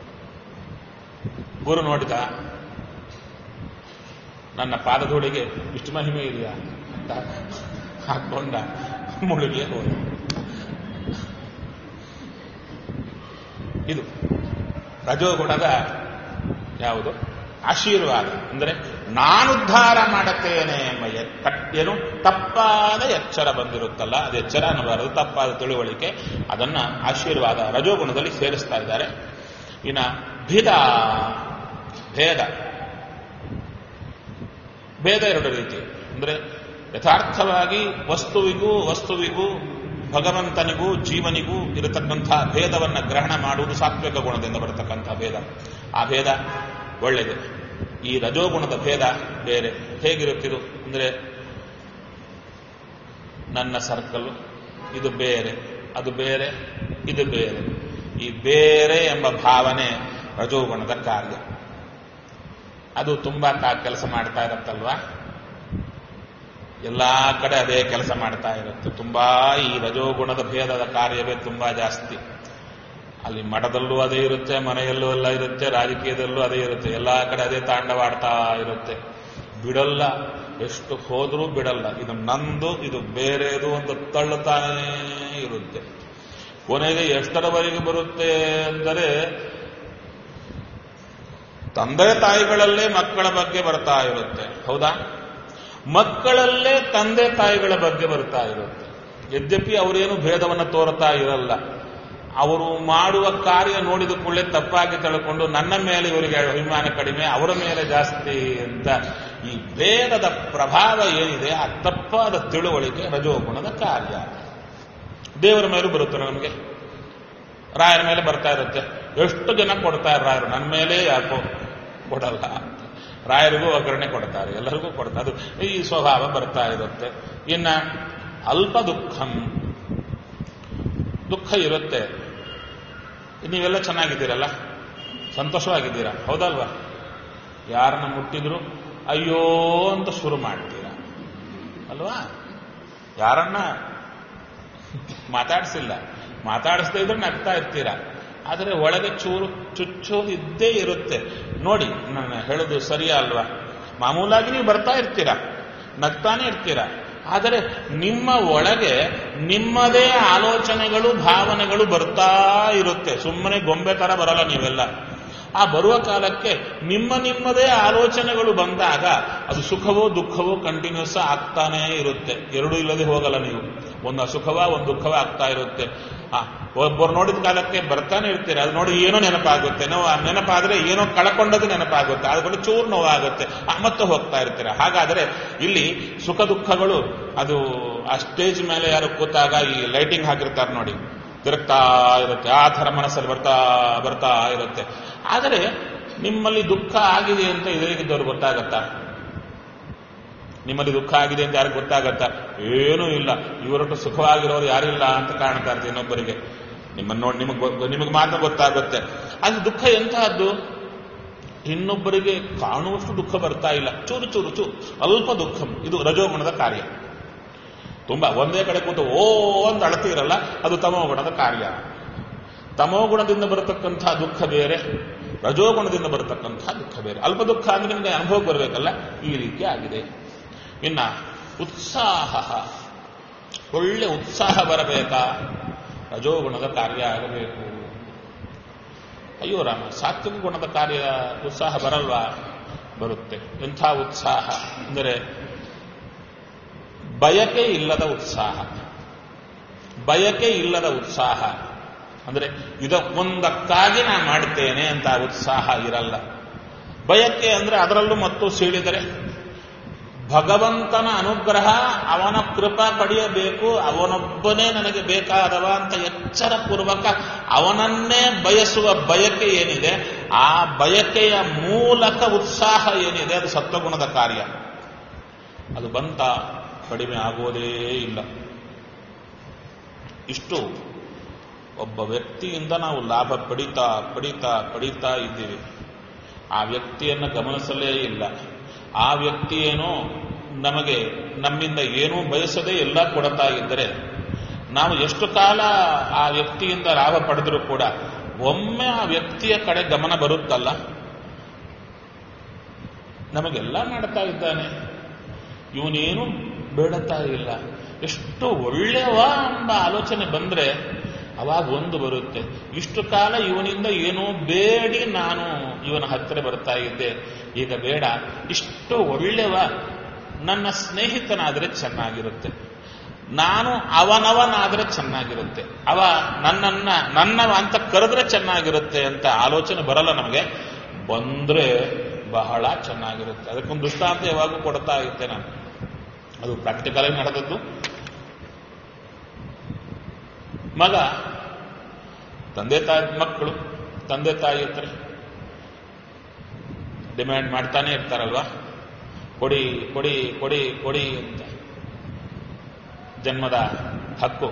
ಗುರು ನೋಡಿದ ನನ್ನ ಪಾದಧೂಳಿಗೆ ಇಷ್ಟು ಮಹಿಮೆ ಇದೆಯಾ ಅಂತ ಹಾಕೊಂಡ ಮುಳುಗಿ ಹೋದ ಇದು ರಜೋಗುಣದ ಯಾವುದು ಆಶೀರ್ವಾದ ಅಂದರೆ ನಾನುದ್ಧಾರ ಮಾಡುತ್ತೇನೆ ಎಂಬ ಎ- ಕಟ್- ಏನು ತಪ್ಪಾದ ಎಚ್ಚರ ಬಂದಿರುತ್ತಲ್ಲ ಅದು ಎಚ್ಚರ ಅನ್ನಬಾರದು ತಪ್ಪಾದ ತಿಳುವಳಿಕೆ ಅದನ್ನ ಆಶೀರ್ವಾದ ರಜೋಗುಣದಲ್ಲಿ ಸೇರಿಸ್ತಾ ಇದ್ದಾರೆ ಇನ್ನ ಭಿದ ಭೇದ ಭೇದ ಎರಡು ರೀತಿ ಅಂದ್ರೆ ಯಥಾರ್ಥವಾಗಿ ವಸ್ತುವಿಗೂ ವಸ್ತುವಿಗೂ ಭಗವಂತನಿಗೂ ಜೀವನಿಗೂ ಇರತಕ್ಕಂಥ ಭೇದವನ್ನು ಗ್ರಹಣ ಮಾಡುವುದು ಸಾತ್ವಿಕ ಗುಣದಿಂದ ಬರತಕ್ಕಂಥ ಭೇದ ಆ ಭೇದ ಒಳ್ಳೆಯದು ಈ ರಜೋಗುಣದ ಭೇದ ಬೇರೆ ಹೇಗಿರುತ್ತಿದು ಅಂದ್ರೆ ನನ್ನ ಸರ್ಕಲ್ ಇದು ಬೇರೆ ಅದು ಬೇರೆ ಇದು ಬೇರೆ ಈ ಬೇರೆ ಎಂಬ ಭಾವನೆ ರಜೋಗುಣದ ಕಾರ್ಯ ಅದು ತುಂಬಾ ಕಾ- ಕೆಲಸ ಮಾಡ್ತಾ ಇರತ್ತಲ್ವಾ ಎಲ್ಲಾ ಕಡೆ ಅದೇ ಕೆಲಸ ಮಾಡ್ತಾ ಇರುತ್ತೆ ತುಂಬಾ ಈ ರಜೋಗುಣದ ಭೇದದ ಕಾರ್ಯವೇ ತುಂಬಾ ಜಾಸ್ತಿ ಅಲ್ಲಿ ಮಠದಲ್ಲೂ ಅದೇ ಇರುತ್ತೆ ಮನೆಯಲ್ಲೂ ಎಲ್ಲ ಇರುತ್ತೆ ರಾಜಕೀಯದಲ್ಲೂ ಅದೇ ಇರುತ್ತೆ ಎಲ್ಲಾ ಕಡೆ ಅದೇ ತಾಂಡವಾಡ್ತಾ ಇರುತ್ತೆ ಬಿಡಲ್ಲ ಎಷ್ಟು ಹೋದ್ರೂ ಬಿಡಲ್ಲ ಇದು ನಂದು ಇದು ಬೇರೆದು ಅಂತ ತಳ್ಳುತ್ತಾನೇ ಇರುತ್ತೆ ಕೊನೆಗೆ ಎಷ್ಟರವರೆಗೆ ಬರುತ್ತೆ ಅಂದರೆ ತಂದೆ ತಾಯಿಗಳಲ್ಲೇ ಮಕ್ಕಳ ಬಗ್ಗೆ ಬರ್ತಾ ಇರುತ್ತೆ ಹೌದಾ ಮಕ್ಕಳಲ್ಲೇ ತಂದೆ ತಾಯಿಗಳ ಬಗ್ಗೆ ಬರ್ತಾ ಇರುತ್ತೆ ಯದ್ಯಪಿ ಅವರೇನು ಭೇದವನ್ನು ತೋರ್ತಾ ಇರಲ್ಲ ಅವರು ಮಾಡುವ ಕಾರ್ಯ ನೋಡಿದ ಕೂಡಲೇ ತಪ್ಪಾಗಿ ತಿಳ್ಕೊಂಡು ನನ್ನ ಮೇಲೆ ಇವರಿಗೆ ಅಭಿಮಾನ ಕಡಿಮೆ ಅವರ ಮೇಲೆ ಜಾಸ್ತಿ ಅಂತ ಈ ಭೇದದ ಪ್ರಭಾವ ಏನಿದೆ ಆ ತಪ್ಪಾದ ತಿಳುವಳಿಕೆ ರಜೋಗುಣದ ಕಾರ್ಯ ದೇವರ ಮೇಲೂ ಬರುತ್ತೆ ನಮಗೆ ರಾಯರ ಮೇಲೆ ಬರ್ತಾ ಇರುತ್ತೆ ಎಷ್ಟು ಜನ ಕೊಡ್ತಾರೆ ರಾಯರು ನನ್ನ ಮೇಲೆ ಯಾಕೋ ಕೊಡಲ್ಲ ಅಂತ ರಾಯರಿಗೂ ಒಗ್ಗರಣೆ ಕೊಡ್ತಾರೆ ಎಲ್ಲರಿಗೂ ಕೊಡ್ತಾರೆ ಅದು ಈ ಸ್ವಭಾವ ಬರ್ತಾ ಇರುತ್ತೆ ಇನ್ನ ಅಲ್ಪ ದುಃಖಂ ದುಃಖ ಇರುತ್ತೆ ನೀವೆಲ್ಲ ಚೆನ್ನಾಗಿದ್ದೀರಲ್ಲ ಸಂತೋಷವಾಗಿದ್ದೀರಾ ಹೌದಲ್ವಾ ಯಾರನ್ನ ಮುಟ್ಟಿದ್ರು ಅಯ್ಯೋ ಅಂತ ಶುರು ಮಾಡ್ತೀರಾ ಅಲ್ವಾ ಯಾರನ್ನ ಮಾತಾಡಿಸಿಲ್ಲ ಮಾತಾಡಿಸದೇ ಇದ್ರೆ ನಗ್ತಾ ಇರ್ತೀರಾ ಆದರೆ ಒಳಗೆ ಚೂರು ಚುಚ್ಚೋದು ಇದ್ದೇ ಇರುತ್ತೆ ನೋಡಿ ನಾನು ಹೇಳೋದು ಸರಿಯಾ ಅಲ್ವಾ ಮಾಮೂಲಾಗಿ ನೀವು ಬರ್ತಾ ಇರ್ತೀರಾ ನಗ್ತಾನೆ ಇರ್ತೀರಾ ಆದರೆ ನಿಮ್ಮ ಒಳಗೆ ನಿಮ್ಮದೇ ಆಲೋಚನೆಗಳು ಭಾವನೆಗಳು ಬರ್ತಾ ಇರುತ್ತೆ ಸುಮ್ಮನೆ ಗೊಂಬೆ ತರ ಬರಲ್ಲ ನೀವೆಲ್ಲ ಆ ಬರುವ ಕಾಲಕ್ಕೆ ನಿಮ್ಮ ನಿಮ್ಮದೇ ಆಲೋಚನೆಗಳು ಬಂದಾಗ ಅದು ಸುಖವೋ ದುಃಖವೋ ಕಂಟಿನ್ಯೂಸ್ ಆಗ್ತಾನೇ ಇರುತ್ತೆ ಎರಡೂ ಇಲ್ಲದೆ ಹೋಗಲ್ಲ ನೀವು ಒಂದು ಅಸುಖವ ಒಂದು ದುಃಖವ ಆಗ್ತಾ ಇರುತ್ತೆ ಆ ಒಬ್ಬರು ನೋಡಿದ ಕಾಲಕ್ಕೆ ಬರ್ತಾನೆ ಇರ್ತೀರ ಅದು ನೋಡಿ ಏನೋ ನೆನಪಾಗುತ್ತೆ ನೋವು ಆ ನೆನಪಾದ್ರೆ ಏನೋ ಕಳ್ಕೊಂಡದ್ದು ನೆನಪಾಗುತ್ತೆ ಅದ್ಕೊಂಡು ಚೂರು ನೋವಾಗುತ್ತೆ ಆ, ಮತ್ತೆ ಹೋಗ್ತಾ ಇರ್ತೀರ ಹಾಗಾದ್ರೆ ಇಲ್ಲಿ ಸುಖ ದುಃಖಗಳು ಅದು ಆ ಸ್ಟೇಜ್ ಮೇಲೆ ಯಾರು ಕೂತಾಗ ಈ ಲೈಟಿಂಗ್ ಹಾಕಿರ್ತಾರೆ ನೋಡಿ ತಿರುಗ್ತಾ ಇರುತ್ತೆ ಆ ಥರ ಮನಸ್ಸಲ್ಲಿ ಬರ್ತಾ ಬರ್ತಾ ಇರುತ್ತೆ ಆದರೆ ನಿಮ್ಮಲ್ಲಿ ದುಃಖ ಆಗಿದೆ ಅಂತ ಎದುರಿಗಿದ್ದವ್ರು ಗೊತ್ತಾಗತ್ತಾ ನಿಮ್ಮಲ್ಲಿ ದುಃಖ ಆಗಿದೆ ಅಂತ ಯಾರಿಗೆ ಗೊತ್ತಾಗತ್ತಾ ಏನೂ ಇಲ್ಲ ಇವರೊಟ್ಟು ಸುಖವಾಗಿರೋರು ಯಾರಿಲ್ಲ ಅಂತ ಕಾಣ್ತಾ ಇರ್ತೀವಿ ಇನ್ನೊಬ್ಬರಿಗೆ ನಿಮ್ಮನ್ನು ನೋಡಿ ನಿಮಗೆ ನಿಮಗೆ ಮಾತ್ರ ಗೊತ್ತಾಗುತ್ತೆ ಅದು ದುಃಖ ಎಂತಹದ್ದು ಇನ್ನೊಬ್ಬರಿಗೆ ಕಾಣುವಷ್ಟು ದುಃಖ ಬರ್ತಾ ಇಲ್ಲ ಚೂರು ಚೂರು ಚೂರು ಅಲ್ಪ ದುಃಖ ಇದು ರಜೋಗುಣದ ಕಾರ್ಯ ತುಂಬಾ ಒಂದೇ ಕಡೆ ಕೂತು ಓ ಅಂತ ಅಳತೀರಲ್ಲ ಅದು ತಮೋಗುಣದ ಕಾರ್ಯ ತಮೋಗುಣದಿಂದ ಬರತಕ್ಕಂಥ ದುಃಖ ಬೇರೆ ರಜೋಗುಣದಿಂದ ಬರತಕ್ಕಂಥ ದುಃಖ ಬೇರೆ ಅಲ್ಪ ದುಃಖ ಅಂದ್ರೆ ನಿಮಗೆ ಅನುಭವಕ್ಕೆ ಬರಬೇಕಲ್ಲ ಈ ರೀತಿ ಆಗಿದೆ ಇನ್ನ ಉತ್ಸಾಹ ಒಳ್ಳೆ ಉತ್ಸಾಹ ಬರಬೇಕಾ ರಜೋಗುಣದ ಕಾರ್ಯ ಆಗಬೇಕು ಅಯ್ಯೋ ರಾಮ ಸಾತ್ವಿಕ ಗುಣದ ಕಾರ್ಯ ಉತ್ಸಾಹ ಬರಲ್ವಾ ಬರುತ್ತೆ ಎಂಥ ಉತ್ಸಾಹ ಅಂದರೆ ಬಯಕೆ ಇಲ್ಲದ ಉತ್ಸಾಹ ಬಯಕೆ ಇಲ್ಲದ ಉತ್ಸಾಹ ಅಂದ್ರೆ ಇದಕ್ಕೊಂದಕ್ಕಾಗಿ ನಾನು ಮಾಡ್ತೇನೆ ಅಂತ ಉತ್ಸಾಹ ಇರಲ್ಲ ಬಯಕೆ ಅಂದ್ರೆ ಅದರಲ್ಲೂ ಮತ್ತು ಸೀಳಿದರೆ ಭಗವಂತನ ಅನುಗ್ರಹ ಅವನ ಕೃಪಾ ಪಡೆಯಬೇಕು ಅವನೊಬ್ಬನೇ ನನಗೆ ಬೇಕಾದವ ಅಂತ ಎಚ್ಚರ ಪೂರ್ವಕ ಅವನನ್ನೇ ಬಯಸುವ ಬಯಕೆ ಏನಿದೆ ಆ ಬಯಕೆಯ ಮೂಲಕ ಉತ್ಸಾಹ ಏನಿದೆ ಅದು ಸತ್ವಗುಣದ ಕಾರ್ಯ ಅದು ಬಂತ ಕಡಿಮೆ ಆಗೋದೇ ಇಲ್ಲ ಇಷ್ಟು ಒಬ್ಬ ವ್ಯಕ್ತಿಯಿಂದ ನಾವು ಲಾಭ ಪಡಿತಾ ಪಡಿತಾ ಪಡಿತಾ ಇದ್ದೀವಿ ಆ ವ್ಯಕ್ತಿಯನ್ನು ಗಮನಿಸಲೇ ಇಲ್ಲ ಆ ವ್ಯಕ್ತಿ ಏನೋ ನಮಗೆ ನಮ್ಮಿಂದ ಏನೂ ಬಯಸದೆ ಎಲ್ಲ ಕೊಡ್ತಾ ಇದ್ದರೆ ನಾವು ಎಷ್ಟು ಕಾಲ ಆ ವ್ಯಕ್ತಿಯಿಂದ ಲಾಭ ಪಡೆದರೂ ಕೂಡ ಒಮ್ಮೆ ಆ ವ್ಯಕ್ತಿಯ ಕಡೆ ಗಮನ ಬರುತ್ತಲ್ಲ ನಮಗೆಲ್ಲ ಮಾಡ್ತಾ ಇದ್ದಾನೆ ಇವನೇನು ಬೇಡತಾ ಇಲ್ಲ ಎಷ್ಟು ಒಳ್ಳೆಯವ ಎಂಬ ಆಲೋಚನೆ ಬಂದ್ರೆ ಅವಾಗ ಒಂದು ಬರುತ್ತೆ ಇಷ್ಟು ಕಾಲ ಇವನಿಂದ ಏನೋ ಬೇಡಿ ನಾನು ಇವನ ಹತ್ತಿರ ಬರ್ತಾ ಇದ್ದೆ ಈಗ ಬೇಡ ಇಷ್ಟು ಒಳ್ಳೆಯವ ನನ್ನ ಸ್ನೇಹಿತನಾದರೆ ಚೆನ್ನಾಗಿರುತ್ತೆ ನಾನು ಅವನವನಾದರೆ ಚೆನ್ನಾಗಿರುತ್ತೆ ಅವ ನನ್ನನ್ನ ನನ್ನವ ಅಂತ ಕರೆದ್ರೆ ಚೆನ್ನಾಗಿರುತ್ತೆ ಅಂತ ಆಲೋಚನೆ ಬರಲ್ಲ ನಮಗೆ ಬಂದ್ರೆ ಬಹಳ ಚೆನ್ನಾಗಿರುತ್ತೆ ಅದಕ್ಕೊಂದು ದೃಷ್ಟಾಂತ ಯಾವಾಗೂ ಕೊಡ್ತಾ ಇದ್ದೆ ನಾನು ಅದು ಪ್ರಾಕ್ಟಿಕಲ್ ಆಗಿ ನಡೆದದ್ದು ಮಗ ತಂದೆ ತಾಯಿ ಮಕ್ಕಳು ತಂದೆ ತಾಯಿ ಹತ್ರ ಡಿಮ್ಯಾಂಡ್ ಮಾಡ್ತಾನೆ ಇರ್ತಾರಲ್ವಾ ಕೊಡಿ ಕೊಡಿ ಕೊಡಿ ಕೊಡಿ ಅಂತ ಜನ್ಮದ ಹಕ್ಕು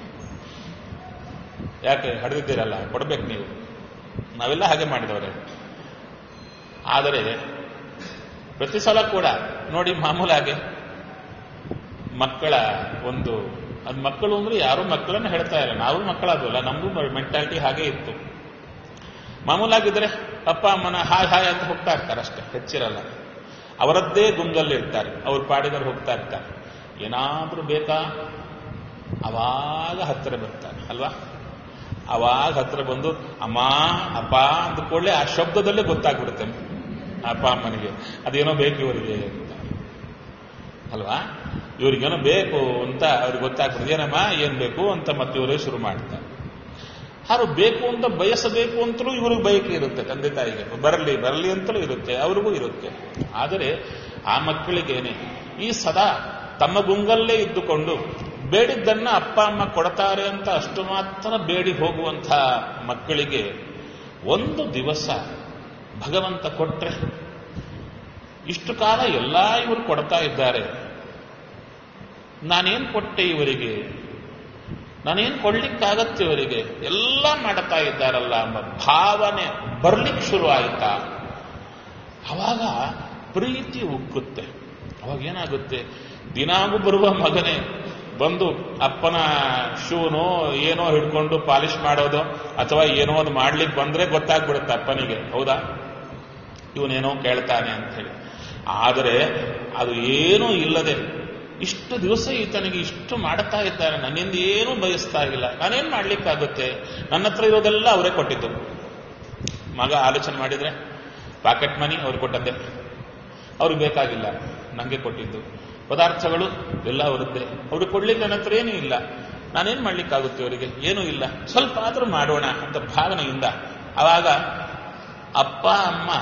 ಯಾಕೆ ಹಡೆದಿದ್ದೀರಲ್ಲ ಕೊಡ್ಬೇಕು ನೀವು ನಾವೆಲ್ಲ ಹಾಗೆ ಮಾಡಿದವರೇ ಆದರೆ ಪ್ರತಿ ಸಲ ಕೂಡ ನೋಡಿ ಮಾಮೂಲಾಗಿ ಮಕ್ಕಳ ಒಂದು ಅದು ಮಕ್ಕಳು ಅಂದ್ರೆ ಯಾರು ಮಕ್ಕಳನ್ನ ಹೇಳ್ತಾ ಇಲ್ಲ ನಾವು ಮಕ್ಕಳಾದ್ವಲ್ಲ ನಮಗೂ ಮೆಂಟಾಲಿಟಿ ಹಾಗೆ ಇತ್ತು ಮಾಮೂಲಾಗಿದ್ರೆ ಅಪ್ಪ ಅಮ್ಮನ ಹಾಯ್ ಹಾಯ್ ಅಂತ ಹೋಗ್ತಾ ಇರ್ತಾರೆ ಅಷ್ಟೇ ಹೆಚ್ಚಿರಲ್ಲ ಅವರದ್ದೇ ಗುಂಗಲ್ಲಿ ಇರ್ತಾರೆ ಅವ್ರು ಪಾಡಿದರು ಹೋಗ್ತಾ ಇರ್ತಾರೆ ಏನಾದ್ರೂ ಬೇಕಾ ಅವಾಗ ಹತ್ತಿರ ಬರ್ತಾರೆ ಅಲ್ವಾ ಅವಾಗ ಹತ್ರ ಬಂದು ಅಮ್ಮ ಅಪ್ಪ ಅಂದ ಕೂಡಲೇ ಆ ಶಬ್ದದಲ್ಲೇ ಗೊತ್ತಾಗ್ಬಿಡುತ್ತೆ ಅಪ್ಪ ಅಮ್ಮನಿಗೆ ಅದೇನೋ ಬೇಕು ಇವರಿಗೆ ಅಂತ ಅಲ್ವಾ ಇವ್ರಿಗೇನೋ ಬೇಕು ಅಂತ ಅವ್ರಿಗೆ ಗೊತ್ತಾಗ್ತದೆ ಏನಮ್ಮ ಏನ್ ಬೇಕು ಅಂತ ಮತ್ತೆ ಇವರೇ ಶುರು ಮಾಡ್ತಾರೆ ಯಾರು ಬೇಕು ಅಂತ ಬಯಸಬೇಕು ಅಂತಲೂ ಇವ್ರಿಗೆ ಬಯಕೆ ಇರುತ್ತೆ ತಂದೆ ತಾಯಿಗೆ ಬರಲಿ ಬರಲಿ ಅಂತಲೂ ಇರುತ್ತೆ ಅವ್ರಿಗೂ ಇರುತ್ತೆ ಆದರೆ ಆ ಮಕ್ಕಳಿಗೇನೆ ಈ ಸದಾ ತಮ್ಮ ಗುಂಗಲ್ಲೇ ಇದ್ದುಕೊಂಡು ಬೇಡಿದ್ದನ್ನ ಅಪ್ಪ ಅಮ್ಮ ಕೊಡ್ತಾರೆ ಅಂತ ಅಷ್ಟು ಮಾತ್ರ ಬೇಡಿ ಹೋಗುವಂಥ ಮಕ್ಕಳಿಗೆ ಒಂದು ದಿವಸ ಭಗವಂತ ಕೊಟ್ರೆ ಇಷ್ಟು ಕಾಲ ಎಲ್ಲ ಇವರು ಕೊಡ್ತಾ ಇದ್ದಾರೆ ನಾನೇನ್ ಕೊಟ್ಟೆ ಇವರಿಗೆ ನಾನೇನ್ ಕೊಡ್ಲಿಕ್ಕಾಗತ್ತೆ ಇವರಿಗೆ ಎಲ್ಲ ಮಾಡ್ತಾ ಇದ್ದಾರಲ್ಲ ಎಂಬ ಭಾವನೆ ಬರ್ಲಿಕ್ಕೆ ಶುರು ಆಯ್ತಾ ಅವಾಗ ಪ್ರೀತಿ ಉಕ್ಕುತ್ತೆ ಅವಾಗ ಏನಾಗುತ್ತೆ ದಿನಾಗೂ ಬರುವ ಮಗನೇ ಬಂದು ಅಪ್ಪನ ಶೂನೋ ಏನೋ ಹಿಡ್ಕೊಂಡು ಪಾಲಿಶ್ ಮಾಡೋದು ಅಥವಾ ಏನೋ ಒಂದು ಮಾಡ್ಲಿಕ್ಕೆ ಬಂದ್ರೆ ಗೊತ್ತಾಗ್ಬಿಡುತ್ತೆ ಅಪ್ಪನಿಗೆ ಹೌದಾ ಇವನೇನೋ ಕೇಳ್ತಾನೆ ಅಂತ ಹೇಳಿ ಆದರೆ ಅದು ಏನೂ ಇಲ್ಲದೆ ಇಷ್ಟು ದಿವಸ ಈತನಿಗೆ ಇಷ್ಟು ಮಾಡ್ತಾ ಇದ್ದಾರೆ ನನ್ನಿಂದ ಏನೂ ಬಯಸ್ತಾ ಇಲ್ಲ ನಾನೇನ್ ಮಾಡ್ಲಿಕ್ಕಾಗುತ್ತೆ ನನ್ನ ಹತ್ರ ಇರೋದೆಲ್ಲ ಅವರೇ ಕೊಟ್ಟಿದ್ದು ಮಗ ಆಲೋಚನೆ ಮಾಡಿದ್ರೆ ಪಾಕೆಟ್ ಮನಿ ಅವ್ರು ಕೊಟ್ಟದ್ದೆ ಅವ್ರಿಗೆ ಬೇಕಾಗಿಲ್ಲ ನನಗೆ ಕೊಟ್ಟಿದ್ದು ಪದಾರ್ಥಗಳು ಎಲ್ಲ ಅವರದ್ದೇ ಅವ್ರಿಗೆ ಕೊಡ್ಲಿಕ್ಕೆ ನನ್ನ ಹತ್ರ ಏನೂ ಇಲ್ಲ ನಾನೇನ್ ಮಾಡ್ಲಿಕ್ಕಾಗುತ್ತೆ ಅವರಿಗೆ ಏನೂ ಇಲ್ಲ ಸ್ವಲ್ಪ ಆದ್ರೂ ಮಾಡೋಣ ಅಂತ ಭಾವನೆಯಿಂದ ಅವಾಗ ಅಪ್ಪ ಅಮ್ಮ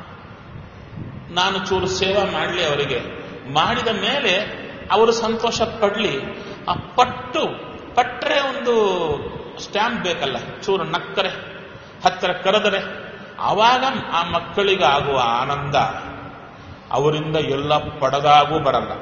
ನಾನು ಚೂರು ಸೇವಾ ಮಾಡಲಿ ಅವರಿಗೆ ಮಾಡಿದ ಮೇಲೆ ಅವರು ಸಂತೋಷ ಪಡ್ಲಿ ಆ ಪಟ್ಟು ಪಟ್ರೆ ಒಂದು ಸ್ಟ್ಯಾಂಪ್ ಬೇಕಲ್ಲ ಚೂರು ನಕ್ಕರೆ ಹತ್ತಿರ ಕರೆದರೆ ಆವಾಗ ಆ ಮಕ್ಕಳಿಗಾಗುವ ಆನಂದ ಅವರಿಂದ ಎಲ್ಲ ಪಡೆದಾಗೂ ಬರಲ್ಲ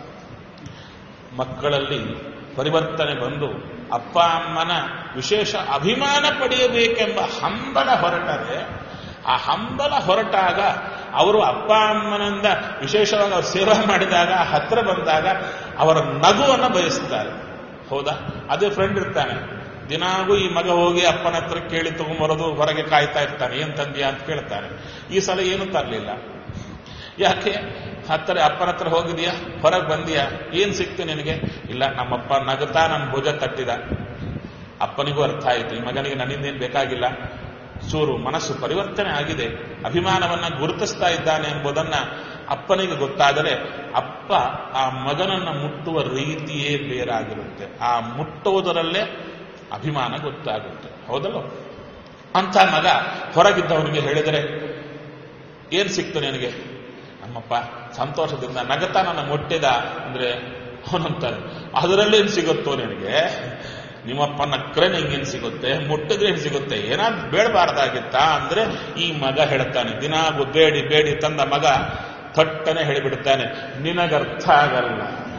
ಮಕ್ಕಳಲ್ಲಿ ಪರಿವರ್ತನೆ ಬಂದು ಅಪ್ಪ ಅಮ್ಮನ ವಿಶೇಷ ಅಭಿಮಾನ ಪಡೆಯಬೇಕೆಂಬ ಹಂಬಲ ಹೊರಟರೆ ಆ ಹಂಬಲ ಹೊರಟಾಗ ಅವರು ಅಪ್ಪ ಅಮ್ಮನಿಂದ ವಿಶೇಷವಾಗಿ ಅವರು ಸೇವಾ ಮಾಡಿದಾಗ ಹತ್ರ ಬಂದಾಗ ಅವರ ನಗುವನ್ನು ಬಯಸ್ತಾರೆ ಹೌದಾ ಅದೇ ಫ್ರೆಂಡ್ ಇರ್ತಾನೆ ದಿನಾಗೂ ಈ ಮಗ ಹೋಗಿ ಅಪ್ಪನ ಹತ್ರ ಕೇಳಿ ತಗೊಂಬರೋದು ಹೊರಗೆ ಕಾಯ್ತಾ ಇರ್ತಾನೆ ಏನ್ ತಂದ್ಯಾ ಅಂತ ಕೇಳ್ತಾನೆ ಈ ಸಲ ಏನು ತರಲಿಲ್ಲ ಯಾಕೆ ಹತ್ತಿರ ಅಪ್ಪನ ಹತ್ರ ಹೋಗಿದ್ಯಾ ಹೊರಗೆ ಬಂದಿಯಾ ಏನ್ ಸಿಕ್ತು ನಿನಗೆ ಇಲ್ಲ ನಮ್ಮಪ್ಪ ನಗುತ್ತಾ ನನ್ನ ಭುಜ ತಟ್ಟಿದ ಅಪ್ಪನಿಗೂ ಅರ್ಥ ಆಯಿತು ಈ ಮಗನಿಗೆ ನನ್ನಿಂದೇನು ಬೇಕಾಗಿಲ್ಲ ಚೂರು ಮನಸ್ಸು ಪರಿವರ್ತನೆ ಆಗಿದೆ ಅಭಿಮಾನವನ್ನ ಗುರುತಿಸ್ತಾ ಇದ್ದಾನೆ ಎಂಬುದನ್ನ ಅಪ್ಪನಿಗೆ ಗೊತ್ತಾದರೆ ಅಪ್ಪ ಆ ಮಗನನ್ನ ಮುಟ್ಟುವ ರೀತಿಯೇ ಬೇರಾಗಿರುತ್ತೆ ಆ ಮುಟ್ಟುವುದರಲ್ಲೇ ಅಭಿಮಾನ ಗೊತ್ತಾಗುತ್ತೆ ಹೌದಲ್ಲ ಅಂತ ಮಗ ಹೊರಗಿದ್ದವನಿಗೆ ಹೇಳಿದರೆ ಏನ್ ಸಿಕ್ತು ನಿನಗೆ ನಮ್ಮಪ್ಪ ಸಂತೋಷದಿಂದ ನಗತ ನನ್ನ ಮುಟ್ಟಿದ ಅಂದ್ರೆ ಅವನಂತಾರೆ ಅದರಲ್ಲಿ ಏನ್ ಸಿಗುತ್ತೋ ನಿನಗೆ ನಿಮ್ಮಪ್ಪ ನಕ್ರೆ ನಿಂಗೇನ್ ಸಿಗುತ್ತೆ ಮುಟ್ಟಿದ್ರೆ ಏನ್ ಸಿಗುತ್ತೆ ಏನಾದ್ರು ಬೇಡಬಾರ್ದಾಗಿತ್ತಾ ಅಂದ್ರೆ ಈ ಮಗ ಹೇಳ್ತಾನೆ ದಿನಾಗೂ ಬೇಡಿ ಬೇಡಿ ತಂದ ಮಗ ಥಟ್ಟನೆ ಹೇಳಿಬಿಡ್ತಾನೆ ನಿನಗರ್ಥ ಆಗಲ್ಲ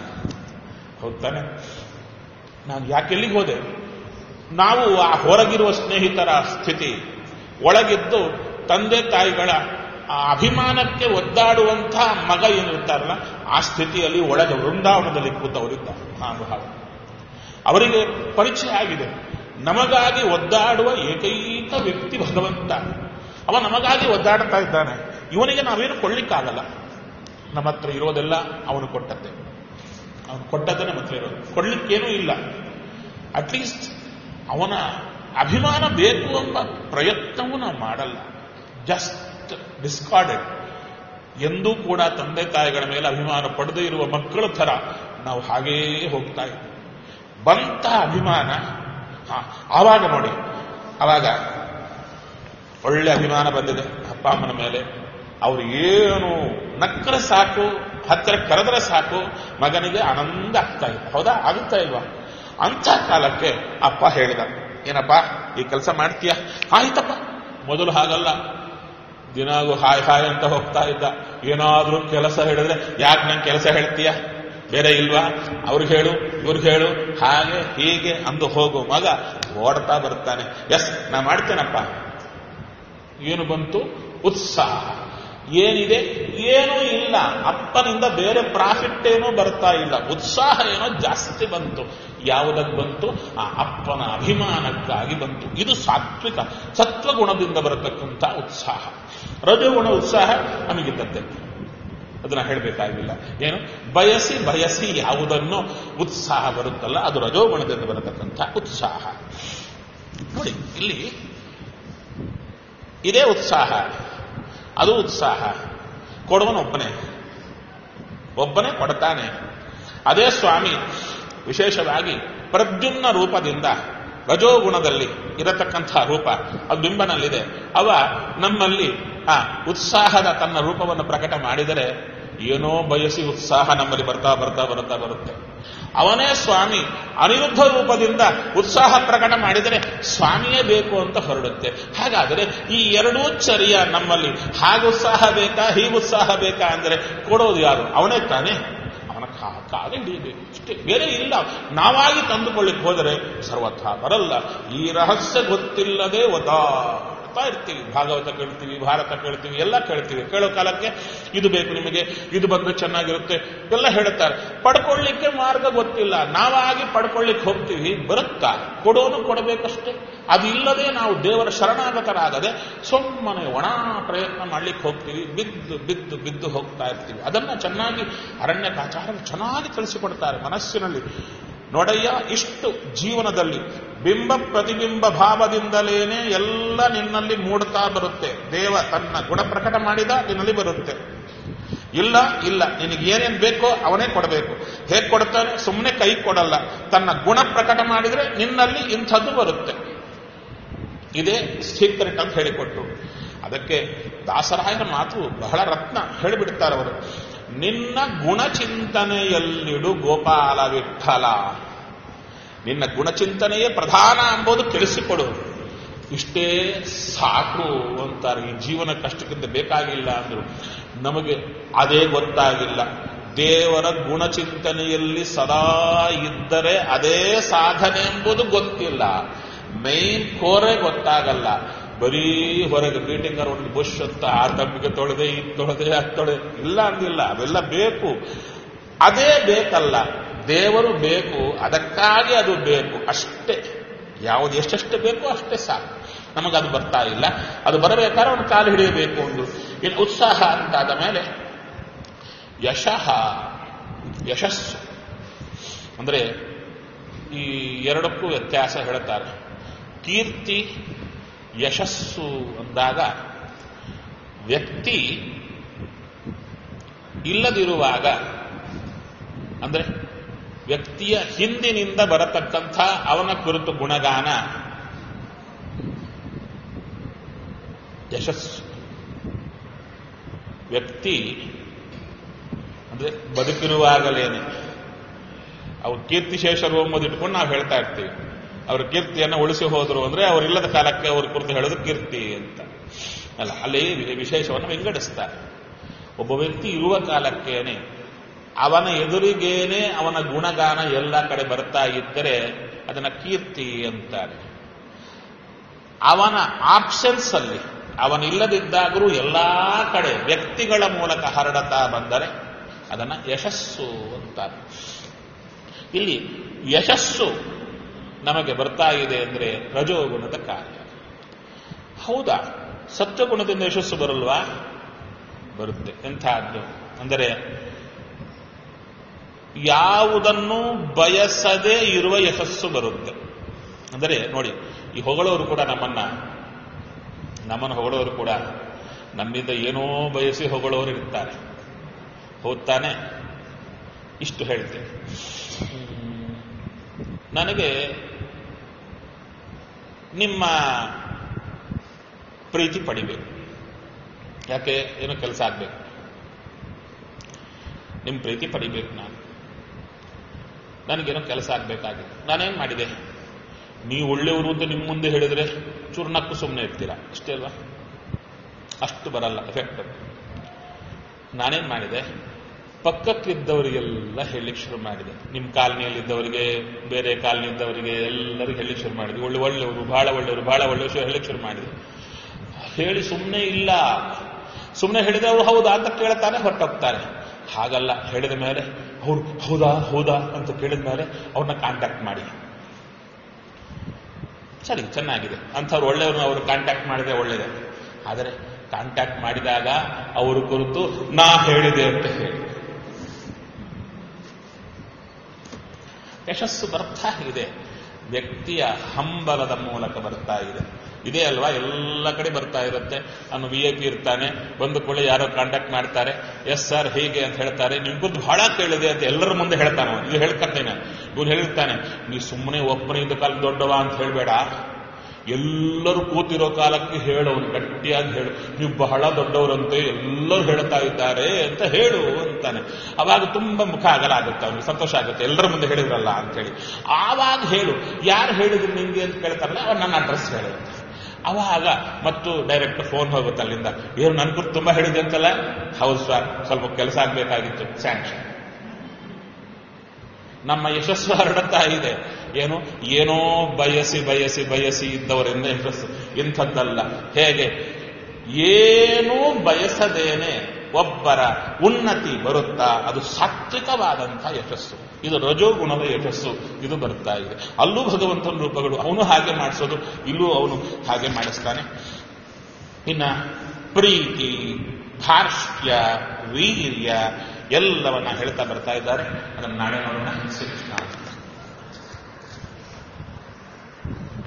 ಹೌದಾನೆ ನಾನು ಯಾಕೆ ಎಲ್ಲಿಗೆ ಹೋದೆ ನಾವು ಆ ಹೊರಗಿರುವ ಸ್ನೇಹಿತರ ಸ್ಥಿತಿ ಒಳಗಿದ್ದು ತಂದೆ ತಾಯಿಗಳ ಆ ಅಭಿಮಾನಕ್ಕೆ ಒದ್ದಾಡುವಂಥ ಮಗ ಏನಿರ್ತಾರಲ್ಲ ಆ ಸ್ಥಿತಿಯಲ್ಲಿ ಒಳಗೆ ವೃಂದಾವನದಲ್ಲಿ ಕೂತವರಿದ್ದಾರೆ ಮಹಾನುಭಾವ ಅವರಿಗೆ ಪರಿಚಯ ಆಗಿದೆ ನಮಗಾಗಿ ಒದ್ದಾಡುವ ಏಕೈಕ ವ್ಯಕ್ತಿ ಭಗವಂತ ಅವ ನಮಗಾಗಿ ಒದ್ದಾಡ್ತಾ ಇದ್ದಾನೆ ಇವನಿಗೆ ನಾವೇನು ಕೊಳ್ಳಿಕ್ಕಾಗಲ್ಲ ನಮ್ಮ ಹತ್ರ ಇರೋದೆಲ್ಲ ಅವನು ಕೊಟ್ಟದ್ದೇ ಅವನು ಕೊಟ್ಟದ್ದೇ ನಮ್ಮ ಹತ್ರ ಇರೋದು ಕೊಡ್ಲಿಕ್ಕೇನೂ ಇಲ್ಲ ಅಟ್ಲೀಸ್ಟ್ ಅವನ ಅಭಿಮಾನ ಬೇಕು ಎಂಬ ಪ್ರಯತ್ನವೂ ನಾವು ಮಾಡಲ್ಲ ಜಸ್ಟ್ ಡಿಸ್ಕಾರ್ಡೆಡ್ ಎಂದೂ ಕೂಡ ತಂದೆ ತಾಯಿಗಳ ಮೇಲೆ ಅಭಿಮಾನ ಪಡೆದೇ ಇರುವ ಮಕ್ಕಳ ಥರ ನಾವು ಹಾಗೇ ಹೋಗ್ತಾ ಇದ್ದೀವಿ ಬಂತ ಅಭಿಮಾನ ಹಾ ಆವಾಗ ನೋಡಿ ಆವಾಗ ಒಳ್ಳೆ ಅಭಿಮಾನ ಬಂದಿದೆ ಅಪ್ಪ ಅಮ್ಮನ ಮೇಲೆ ಅವ್ರು ಏನು ನಕ್ಕರೆ ಸಾಕು ಹತ್ತಿರ ಕರೆದ್ರೆ ಸಾಕು ಮಗನಿಗೆ ಆನಂದ ಆಗ್ತಾ ಇದೆ ಹೌದಾ ಆಗುತ್ತಾ ಇಲ್ವಾ ಅಂಥ ಕಾಲಕ್ಕೆ ಅಪ್ಪ ಹೇಳಿದ ಏನಪ್ಪ ಈ ಕೆಲಸ ಮಾಡ್ತೀಯ ಆಯ್ತಪ್ಪ ಮೊದಲು ಹಾಗಲ್ಲ ದಿನಾಗೂ ಹಾಯ್ ಹಾಯ್ ಅಂತ ಹೋಗ್ತಾ ಇದ್ದ ಏನಾದ್ರೂ ಕೆಲಸ ಹೇಳಿದ್ರೆ ಯಾಕೆ ನಂಗೆ ಕೆಲಸ ಹೇಳ್ತೀಯ ಬೇರೆ ಇಲ್ವಾ ಅವ್ರಿಗೆ ಹೇಳು ಇವ್ರಿಗೆ ಹೇಳು ಹಾಗೆ ಹೀಗೆ ಅಂದು ಹೋಗು ಮಗ ಓಡ್ತಾ ಬರ್ತಾನೆ ಎಸ್ ನಾ ಮಾಡ್ತೇನಪ್ಪ ಏನು ಬಂತು ಉತ್ಸಾಹ ಏನಿದೆ ಏನೂ ಇಲ್ಲ ಅಪ್ಪನಿಂದ ಬೇರೆ ಪ್ರಾಫಿಟ್ ಏನೂ ಬರ್ತಾ ಇಲ್ಲ ಉತ್ಸಾಹ ಏನೋ ಜಾಸ್ತಿ ಬಂತು ಯಾವುದಕ್ಕೆ ಬಂತು ಆ ಅಪ್ಪನ ಅಭಿಮಾನಕ್ಕಾಗಿ ಬಂತು ಇದು ಸಾತ್ವಿಕ ಸತ್ವಗುಣದಿಂದ ಬರತಕ್ಕಂಥ ಉತ್ಸಾಹ ರಜೋಗುಣ ಉತ್ಸಾಹ ನಮಗಿದ್ದದ್ದೇ ಅದನ್ನ ಹೇಳಬೇಕಾಗಿಲ್ಲ ಏನು ಬಯಸಿ ಬಯಸಿ ಯಾವುದನ್ನು ಉತ್ಸಾಹ ಬರುತ್ತಲ್ಲ ಅದು ರಜೋಗುಣದಿಂದ ಬರತಕ್ಕಂಥ ಉತ್ಸಾಹ ನೋಡಿ ಇಲ್ಲಿ ಇದೇ ಉತ್ಸಾಹ ಅದು ಉತ್ಸಾಹ ಕೊಡುವನೊಬ್ಬನೇ ಒಬ್ಬನೇ ಕೊಡ್ತಾನೆ ಅದೇ ಸ್ವಾಮಿ ವಿಶೇಷವಾಗಿ ಪ್ರದ್ಯುಮ್ನ ರೂಪದಿಂದ ರಜೋಗುಣದಲ್ಲಿ ಇರತಕ್ಕಂಥ ರೂಪ ಅದು ಬಿಂಬನಲ್ಲಿದೆ ಅವ ನಮ್ಮಲ್ಲಿ ಆ ಉತ್ಸಾಹದ ತನ್ನ ರೂಪವನ್ನು ಪ್ರಕಟ ಮಾಡಿದರೆ ಏನೋ ಬಯಸಿ ಉತ್ಸಾಹ ನಮ್ಮಲ್ಲಿ ಬರ್ತಾ ಬರ್ತಾ ಬರ್ತಾ ಬರುತ್ತೆ ಅವನೇ ಸ್ವಾಮಿ ಅನಿರುದ್ಧ ರೂಪದಿಂದ ಉತ್ಸಾಹ ಪ್ರಕಟ ಮಾಡಿದರೆ ಸ್ವಾಮಿಯೇ ಬೇಕು ಅಂತ ಹೊರಡುತ್ತೆ ಹಾಗಾದರೆ ಈ ಎರಡೂ ಚರ್ಯ ನಮ್ಮಲ್ಲಿ ಹಾಗೆ ಉತ್ಸಾಹ ಬೇಕಾ ಹೀಗೆ ಉತ್ಸಾಹ ಬೇಕಾ ಅಂದರೆ ಕೊಡೋದು ಯಾರು ಅವನೇ ತಾನೇ ಅವನ ಕಾಲ ಹಿಡಿಯಬೇಕು ಇಷ್ಟೇ ಬೇರೆ ಇಲ್ಲ ನಾವಾಗಿ ತಂದುಕೊಳ್ಳಿಕ್ಕೆ ಹೋದರೆ ಸರ್ವಥ ಬರಲ್ಲ ಈ ರಹಸ್ಯ ಗೊತ್ತಿಲ್ಲದೆ ಒದ್ದಾಡ್ತಾ ಇರ್ತೀವಿ ಭಾಗವತ ಕೇಳ್ತೀವಿ ಭಾರತ ಕೇಳ್ತೀವಿ ಎಲ್ಲ ಕೇಳ್ತೀವಿ ಕೇಳೋ ಕಾಲಕ್ಕೆ ಇದು ಬೇಕು ನಿಮಗೆ ಇದು ಬಂದ್ರೆ ಚೆನ್ನಾಗಿರುತ್ತೆ ಎಲ್ಲ ಹೇಳುತ್ತಾರೆ ಪಡ್ಕೊಳ್ಳಿಕ್ಕೆ ಮಾರ್ಗ ಗೊತ್ತಿಲ್ಲ ನಾವಾಗಿ ಪಡ್ಕೊಳ್ಳಿಕ್ಕೆ ಹೋಗ್ತೀವಿ ಬರುತ್ತಾ ಕೊಡೋನು ಕೊಡಬೇಕಷ್ಟೇ ಅದಿಲ್ಲದೆ ನಾವು ದೇವರ ಶರಣಾಗತರಾಗದೆ ಸುಮ್ಮನೆ ಒಣ ಪ್ರಯತ್ನ ಮಾಡ್ಲಿಕ್ಕೆ ಹೋಗ್ತೀವಿ ಬಿದ್ದು ಬಿದ್ದು ಬಿದ್ದು ಹೋಗ್ತಾ ಇರ್ತೀವಿ ಅದನ್ನ ಚೆನ್ನಾಗಿ ಅರಣ್ಯಕಾಚಾರ್ಯರು ಚೆನ್ನಾಗಿ ತಿಳಿಸಿಕೊಡ್ತಾರೆ ಮನಸ್ಸಿನಲ್ಲಿ ನೋಡಯ್ಯ ಇಷ್ಟು ಜೀವನದಲ್ಲಿ ಬಿಂಬ ಪ್ರತಿಬಿಂಬ ಭಾವದಿಂದಲೇನೆ ಎಲ್ಲ ನಿನ್ನಲ್ಲಿ ಮೂಡ್ತಾ ಬರುತ್ತೆ ದೇವ ತನ್ನ ಗುಣ ಪ್ರಕಟ ಮಾಡಿದ ನಿನ್ನಲ್ಲಿ ಬರುತ್ತೆ ಇಲ್ಲ ಇಲ್ಲ ನಿನಗೆ ಏನೇನು ಬೇಕೋ ಅವನೇ ಕೊಡಬೇಕು ಹೇಗೆ ಕೊಡ್ತಾನೆ ಸುಮ್ಮನೆ ಕೈ ಕೊಡಲ್ಲ ತನ್ನ ಗುಣ ಪ್ರಕಟ ಮಾಡಿದ್ರೆ ನಿನ್ನಲ್ಲಿ ಇಂಥದ್ದು ಬರುತ್ತೆ ಇದೇ ಸೀಕ್ರೆಟ್ ಅಂತ ಹೇಳಿಕೊಟ್ರು ಅದಕ್ಕೆ ದಾಸರಾಯನ ಮಾತು ಬಹಳ ರತ್ನ ಹೇಳಿಬಿಡ್ತಾರೆ ಅವರು ನಿನ್ನ ಗುಣಚಿಂತನೆಯಲ್ಲಿಡು ಗೋಪಾಲ ವಿಠಲ ನಿನ್ನ ಗುಣಚಿಂತನೆಯೇ ಪ್ರಧಾನ ಎಂಬುದು ತಿಳಿಸಿಕೊಡು ಇಷ್ಟೇ ಸಾಕು ಅಂತಾರೆ ಈ ಜೀವನ ಕಷ್ಟಕ್ಕಿಂತ ಬೇಕಾಗಿಲ್ಲ ಅಂದ್ರು ನಮಗೆ ಅದೇ ಗೊತ್ತಾಗಿಲ್ಲ ದೇವರ ಗುಣಚಿಂತನೆಯಲ್ಲಿ ಸದಾ ಇದ್ದರೆ ಅದೇ ಸಾಧನೆ ಎಂಬುದು ಗೊತ್ತಿಲ್ಲ ಮೈನ್ ಕೋರೆ ಗೊತ್ತಾಗಲ್ಲ ಬರೀ ಹೊರಗೆ ಮೀಟಿಂಗ್ ಒಂದು ಬುಷ್ ಅಂತ ಆ ತಮ್ಮಿಗೆ ತೊಳೆದೆ ಇದು ತೊಳೆದೆ ಅದು ತೊಳೆದೆ ಇಲ್ಲ ಅಂದಿಲ್ಲ ಅವೆಲ್ಲ ಬೇಕು ಅದೇ ಬೇಕಲ್ಲ ದೇವರು ಬೇಕು ಅದಕ್ಕಾಗಿ ಅದು ಬೇಕು ಅಷ್ಟೇ ಯಾವುದು ಎಷ್ಟೆಷ್ಟು ಬೇಕೋ ಅಷ್ಟೇ ಸಾಕು ನಮಗದು ಬರ್ತಾ ಇಲ್ಲ ಅದು ಬರಬೇಕಾದ್ರೆ ಒಂದು ಕಾಲು ಹಿಡಿಯಬೇಕು ಒಂದು ಇನ್ನು ಉತ್ಸಾಹ ಅಂತಾದ ಮೇಲೆ ಯಶಃ ಯಶಸ್ಸು ಅಂದ್ರೆ ಈ ಎರಡಕ್ಕೂ ವ್ಯತ್ಯಾಸ ಹೇಳ್ತಾರೆ ಕೀರ್ತಿ ಯಶಸ್ಸು ಅಂದಾಗ ವ್ಯಕ್ತಿ ಇಲ್ಲದಿರುವಾಗ ಅಂದ್ರೆ ವ್ಯಕ್ತಿಯ ಹಿಂದಿನಿಂದ ಬರತಕ್ಕಂಥ ಅವನ ಕುರಿತು ಗುಣಗಾನ ಯಶಸ್ಸು ವ್ಯಕ್ತಿ ಅಂದ್ರೆ ಬದುಕಿರುವಾಗಲೇನೆ ಅವ್ರು ಕೀರ್ತಿಶೇಷರು ಎಂಬುದು ಇಟ್ಕೊಂಡು ನಾವು ಹೇಳ್ತಾ ಇರ್ತೀವಿ ಅವ್ರ ಕೀರ್ತಿಯನ್ನು ಉಳಿಸಿ ಹೋದ್ರು ಅಂದ್ರೆ ಅವರಿಲ್ಲದ ಕಾಲಕ್ಕೆ ಅವ್ರ ಕುರಿತು ಹೇಳೋದು ಕೀರ್ತಿ ಅಂತ ಅಲ್ಲ ಅಲ್ಲಿ ವಿಶೇಷವನ್ನು ವಿಂಗಡಿಸ್ತಾರೆ ಒಬ್ಬ ವ್ಯಕ್ತಿ ಇರುವ ಕಾಲಕ್ಕೇನೆ ಅವನ ಎದುರಿಗೇನೆ ಅವನ ಗುಣಗಾನ ಎಲ್ಲ ಕಡೆ ಬರ್ತಾ ಇದ್ದರೆ ಅದನ್ನ ಕೀರ್ತಿ ಅಂತಾರೆ ಅವನ ಆಪ್ಷನ್ಸ್ ಅಲ್ಲಿ ಅವನಿಲ್ಲದಿದ್ದಾದರೂ ಎಲ್ಲಾ ಕಡೆ ವ್ಯಕ್ತಿಗಳ ಮೂಲಕ ಹರಡತಾ ಬಂದರೆ ಅದನ್ನ ಯಶಸ್ಸು ಅಂತಾರೆ ಇಲ್ಲಿ ಯಶಸ್ಸು ನಮಗೆ ಬರ್ತಾ ಇದೆ ಅಂದ್ರೆ ರಜೋಗುಣದ ಕಾರ್ಯ ಹೌದಾ ಸತ್ವಗುಣದಿಂದ ಯಶಸ್ಸು ಬರಲ್ವಾ ಬರುತ್ತೆ ಎಂಥದ್ದು ಅಂದರೆ ಯಾವುದನ್ನು ಬಯಸದೇ ಇರುವ ಯಶಸ್ಸು ಬರುತ್ತೆ ಅಂದರೆ ನೋಡಿ ಈ ಹೊಗಳವರು ಕೂಡ ನಮ್ಮನ್ನ ನಮ್ಮನ್ನು ಹೊಗಳವರು ಕೂಡ ನಮ್ಮಿಂದ ಏನೋ ಬಯಸಿ ಹೊಗಳವರು ಇರ್ತಾರೆ ಹೋಗ್ತಾನೆ ಇಷ್ಟು ಹೇಳ್ತೇನೆ ನನಗೆ ನಿಮ್ಮ ಪ್ರೀತಿ ಪಡಿಬೇಕು ಯಾಕೆ ಏನೋ ಕೆಲಸ ಆಗ್ಬೇಕು ನಿಮ್ಮ ಪ್ರೀತಿ ಪಡಿಬೇಕು ನಾನು ನನಗೇನೋ ಕೆಲಸ ಆಗ್ಬೇಕಾಗಿದೆ ನಾನೇನ್ ಮಾಡಿದೆ ನೀವು ಒಳ್ಳೆಯವರು ಅಂತ ನಿಮ್ಮ ಮುಂದೆ ಹೇಳಿದ್ರೆ ಚೂರ್ನಕ್ಕು ಸುಮ್ಮನೆ ಇರ್ತೀರಾ ಅಷ್ಟೇ ಅಲ್ವಾ ಅಷ್ಟು ಬರಲ್ಲ ಎಫೆಕ್ಟ್ ನಾನೇನ್ ಮಾಡಿದೆ ಪಕ್ಕಕ್ಕಿದ್ದವರಿಗೆಲ್ಲ ಹೇಳಲಿಕ್ಕೆ ಶುರು ಮಾಡಿದೆ ನಿಮ್ಮ ಕಾಲನಿಯಲ್ಲಿದ್ದವರಿಗೆ ಬೇರೆ ಕಾಲನಿದ್ದವರಿಗೆ ಎಲ್ಲರಿಗೂ ಹೇಳಲಿಕ್ಕೆ ಶುರು ಮಾಡಿದೆ ಒಳ್ಳೆ ಒಳ್ಳೆಯವರು ಬಹಳ ಒಳ್ಳೆಯವರು ಬಹಳ ಒಳ್ಳೆಯವರು ಹೇಳಲಿಕ್ಕೆ ಶುರು ಮಾಡಿದೆ ಹೇಳಿ ಸುಮ್ಮನೆ ಇಲ್ಲ ಸುಮ್ಮನೆ ಹೇಳಿದ್ರೆ ಅವರು ಹೌದಾ ಅಂತ ಕೇಳ್ತಾನೆ ಹೊರಟೋಗ್ತಾರೆ ಹಾಗಲ್ಲ ಹೇಳಿದ ಮೇಲೆ ಅವ್ರು ಹೌದಾ ಹೌದಾ ಅಂತ ಕೇಳಿದ ಮೇಲೆ ಅವ್ರನ್ನ ಕಾಂಟ್ಯಾಕ್ಟ್ ಮಾಡಿ ಸರಿ ಚೆನ್ನಾಗಿದೆ ಅಂಥವ್ರು ಒಳ್ಳೆಯವ್ರನ್ನ ಅವರು ಕಾಂಟ್ಯಾಕ್ಟ್ ಮಾಡಿದ್ರೆ ಒಳ್ಳೇದೇ ಆದರೆ ಕಾಂಟ್ಯಾಕ್ಟ್ ಮಾಡಿದಾಗ ಅವರು ಕುರಿತು ನಾ ಹೇಳಿದೆ ಅಂತ ಹೇಳಿ ಯಶಸ್ಸು ಬರ್ತಾ ಇದೆ ವ್ಯಕ್ತಿಯ ಹಂಬಲದ ಮೂಲಕ ಬರ್ತಾ ಇದೆ ಇದೇ ಅಲ್ವಾ ಎಲ್ಲ ಕಡೆ ಬರ್ತಾ ಇರುತ್ತೆ ಅವನು ವಿ ಐ ಪಿ ಇರ್ತಾನೆ ಬಂದು ಕೂಡ ಯಾರೋ ಕಾಂಟ್ಯಾಕ್ಟ್ ಮಾಡ್ತಾರೆ ಎಸ್ ಸರ್ ಹೇಗೆ ಅಂತ ಹೇಳ್ತಾರೆ ನಿಮ್ ಕುರಿತು ಬಹಳ ಕೇಳಿದೆ ಅಂತ ಎಲ್ಲರ ಮುಂದೆ ಹೇಳ್ತಾನೆ ಅವನು ಇದು ಹೇಳ್ಕತ್ತೇನೆ ಇವನು ಹೇಳಿರ್ತಾನೆ ನೀ ಸುಮ್ಮನೆ ಒಬ್ಬನಿಂದ ಕಾಲ ದೊಡ್ಡವ ಅಂತ ಹೇಳ್ಬೇಡ ಎಲ್ಲರೂ ಕೂತಿರೋ ಕಾಲಕ್ಕೆ ಹೇಳೋನು ಗಟ್ಟಿಯಾಗಿ ಹೇಳು ನೀವು ಬಹಳ ದೊಡ್ಡವರಂತೆ ಎಲ್ಲರೂ ಹೇಳ್ತಾ ಇದ್ದಾರೆ ಅಂತ ಹೇಳು ಅಂತಾನೆ ಅವಾಗ ತುಂಬಾ ಮುಖ ಅಗಲ ಆಗುತ್ತೆ ಅವನಿಗೆ ಸಂತೋಷ ಆಗುತ್ತೆ ಎಲ್ಲರ ಮುಂದೆ ಹೇಳಿದ್ರಲ್ಲ ಅಂತ ಹೇಳಿ ಆವಾಗ ಹೇಳು ಯಾರು ಹೇಳಿದ್ರು ನಿಂಗೆ ಅಂತ ಕೇಳ್ತಾರಲ್ಲ ಅವ್ರು ನನ್ನ ಅಡ್ರೆಸ್ ಹೇಳು ಅವಾಗ ಮತ್ತು ಡೈರೆಕ್ಟ್ ಫೋನ್ ಹೋಗುತ್ತೆ ಅಲ್ಲಿಂದ ಏನು ನನ್ನ ಕುರಿತು ತುಂಬಾ ಹೇಳಿದೆ ಅಂತಲ್ಲ ಹೌದು ಸರ್ ಸ್ವಲ್ಪ ಕೆಲಸ ಆಗ್ಬೇಕಾಗಿತ್ತು ಸ್ಯಾಂಕ್ಷನ್ ನಮ್ಮ ಯಶಸ್ಸು ಹರಡುತ್ತಾ ಇದೆ ಏನು ಏನೋ ಬಯಸಿ ಬಯಸಿ ಬಯಸಿ ಇದ್ದವರಿಂದ ಯಶಸ್ಸು ಇಂಥದ್ದಲ್ಲ ಹೇಗೆ ಏನೂ ಬಯಸದೇನೆ ಒಬ್ಬರ ಉನ್ನತಿ ಬರುತ್ತಾ ಅದು ಸಾತ್ವಿಕವಾದಂಥ ಯಶಸ್ಸು ಇದು ರಜೋಗುಣದ ಯಶಸ್ಸು ಇದು ಬರ್ತಾ ಇದೆ ಅಲ್ಲೂ ಭಗವಂತನ ರೂಪಗಳು ಅವನು ಹಾಗೆ ಮಾಡಿಸೋದು ಇಲ್ಲೂ ಅವನು ಹಾಗೆ ಮಾಡಿಸ್ತಾನೆ ಇನ್ನ ಪ್ರೀತಿ ಧಾರ್ಷ್ಟ್ಯ ವೀರ್ಯ ಎಲ್ಲವನ್ನ ಹೇಳ್ತಾ ಬರ್ತಾ ಇದ್ದಾರೆ ಅದನ್ನು ನಾಳೆ ನೋಡೋಣ ಶ್ರೀಕೃಷ್ಣ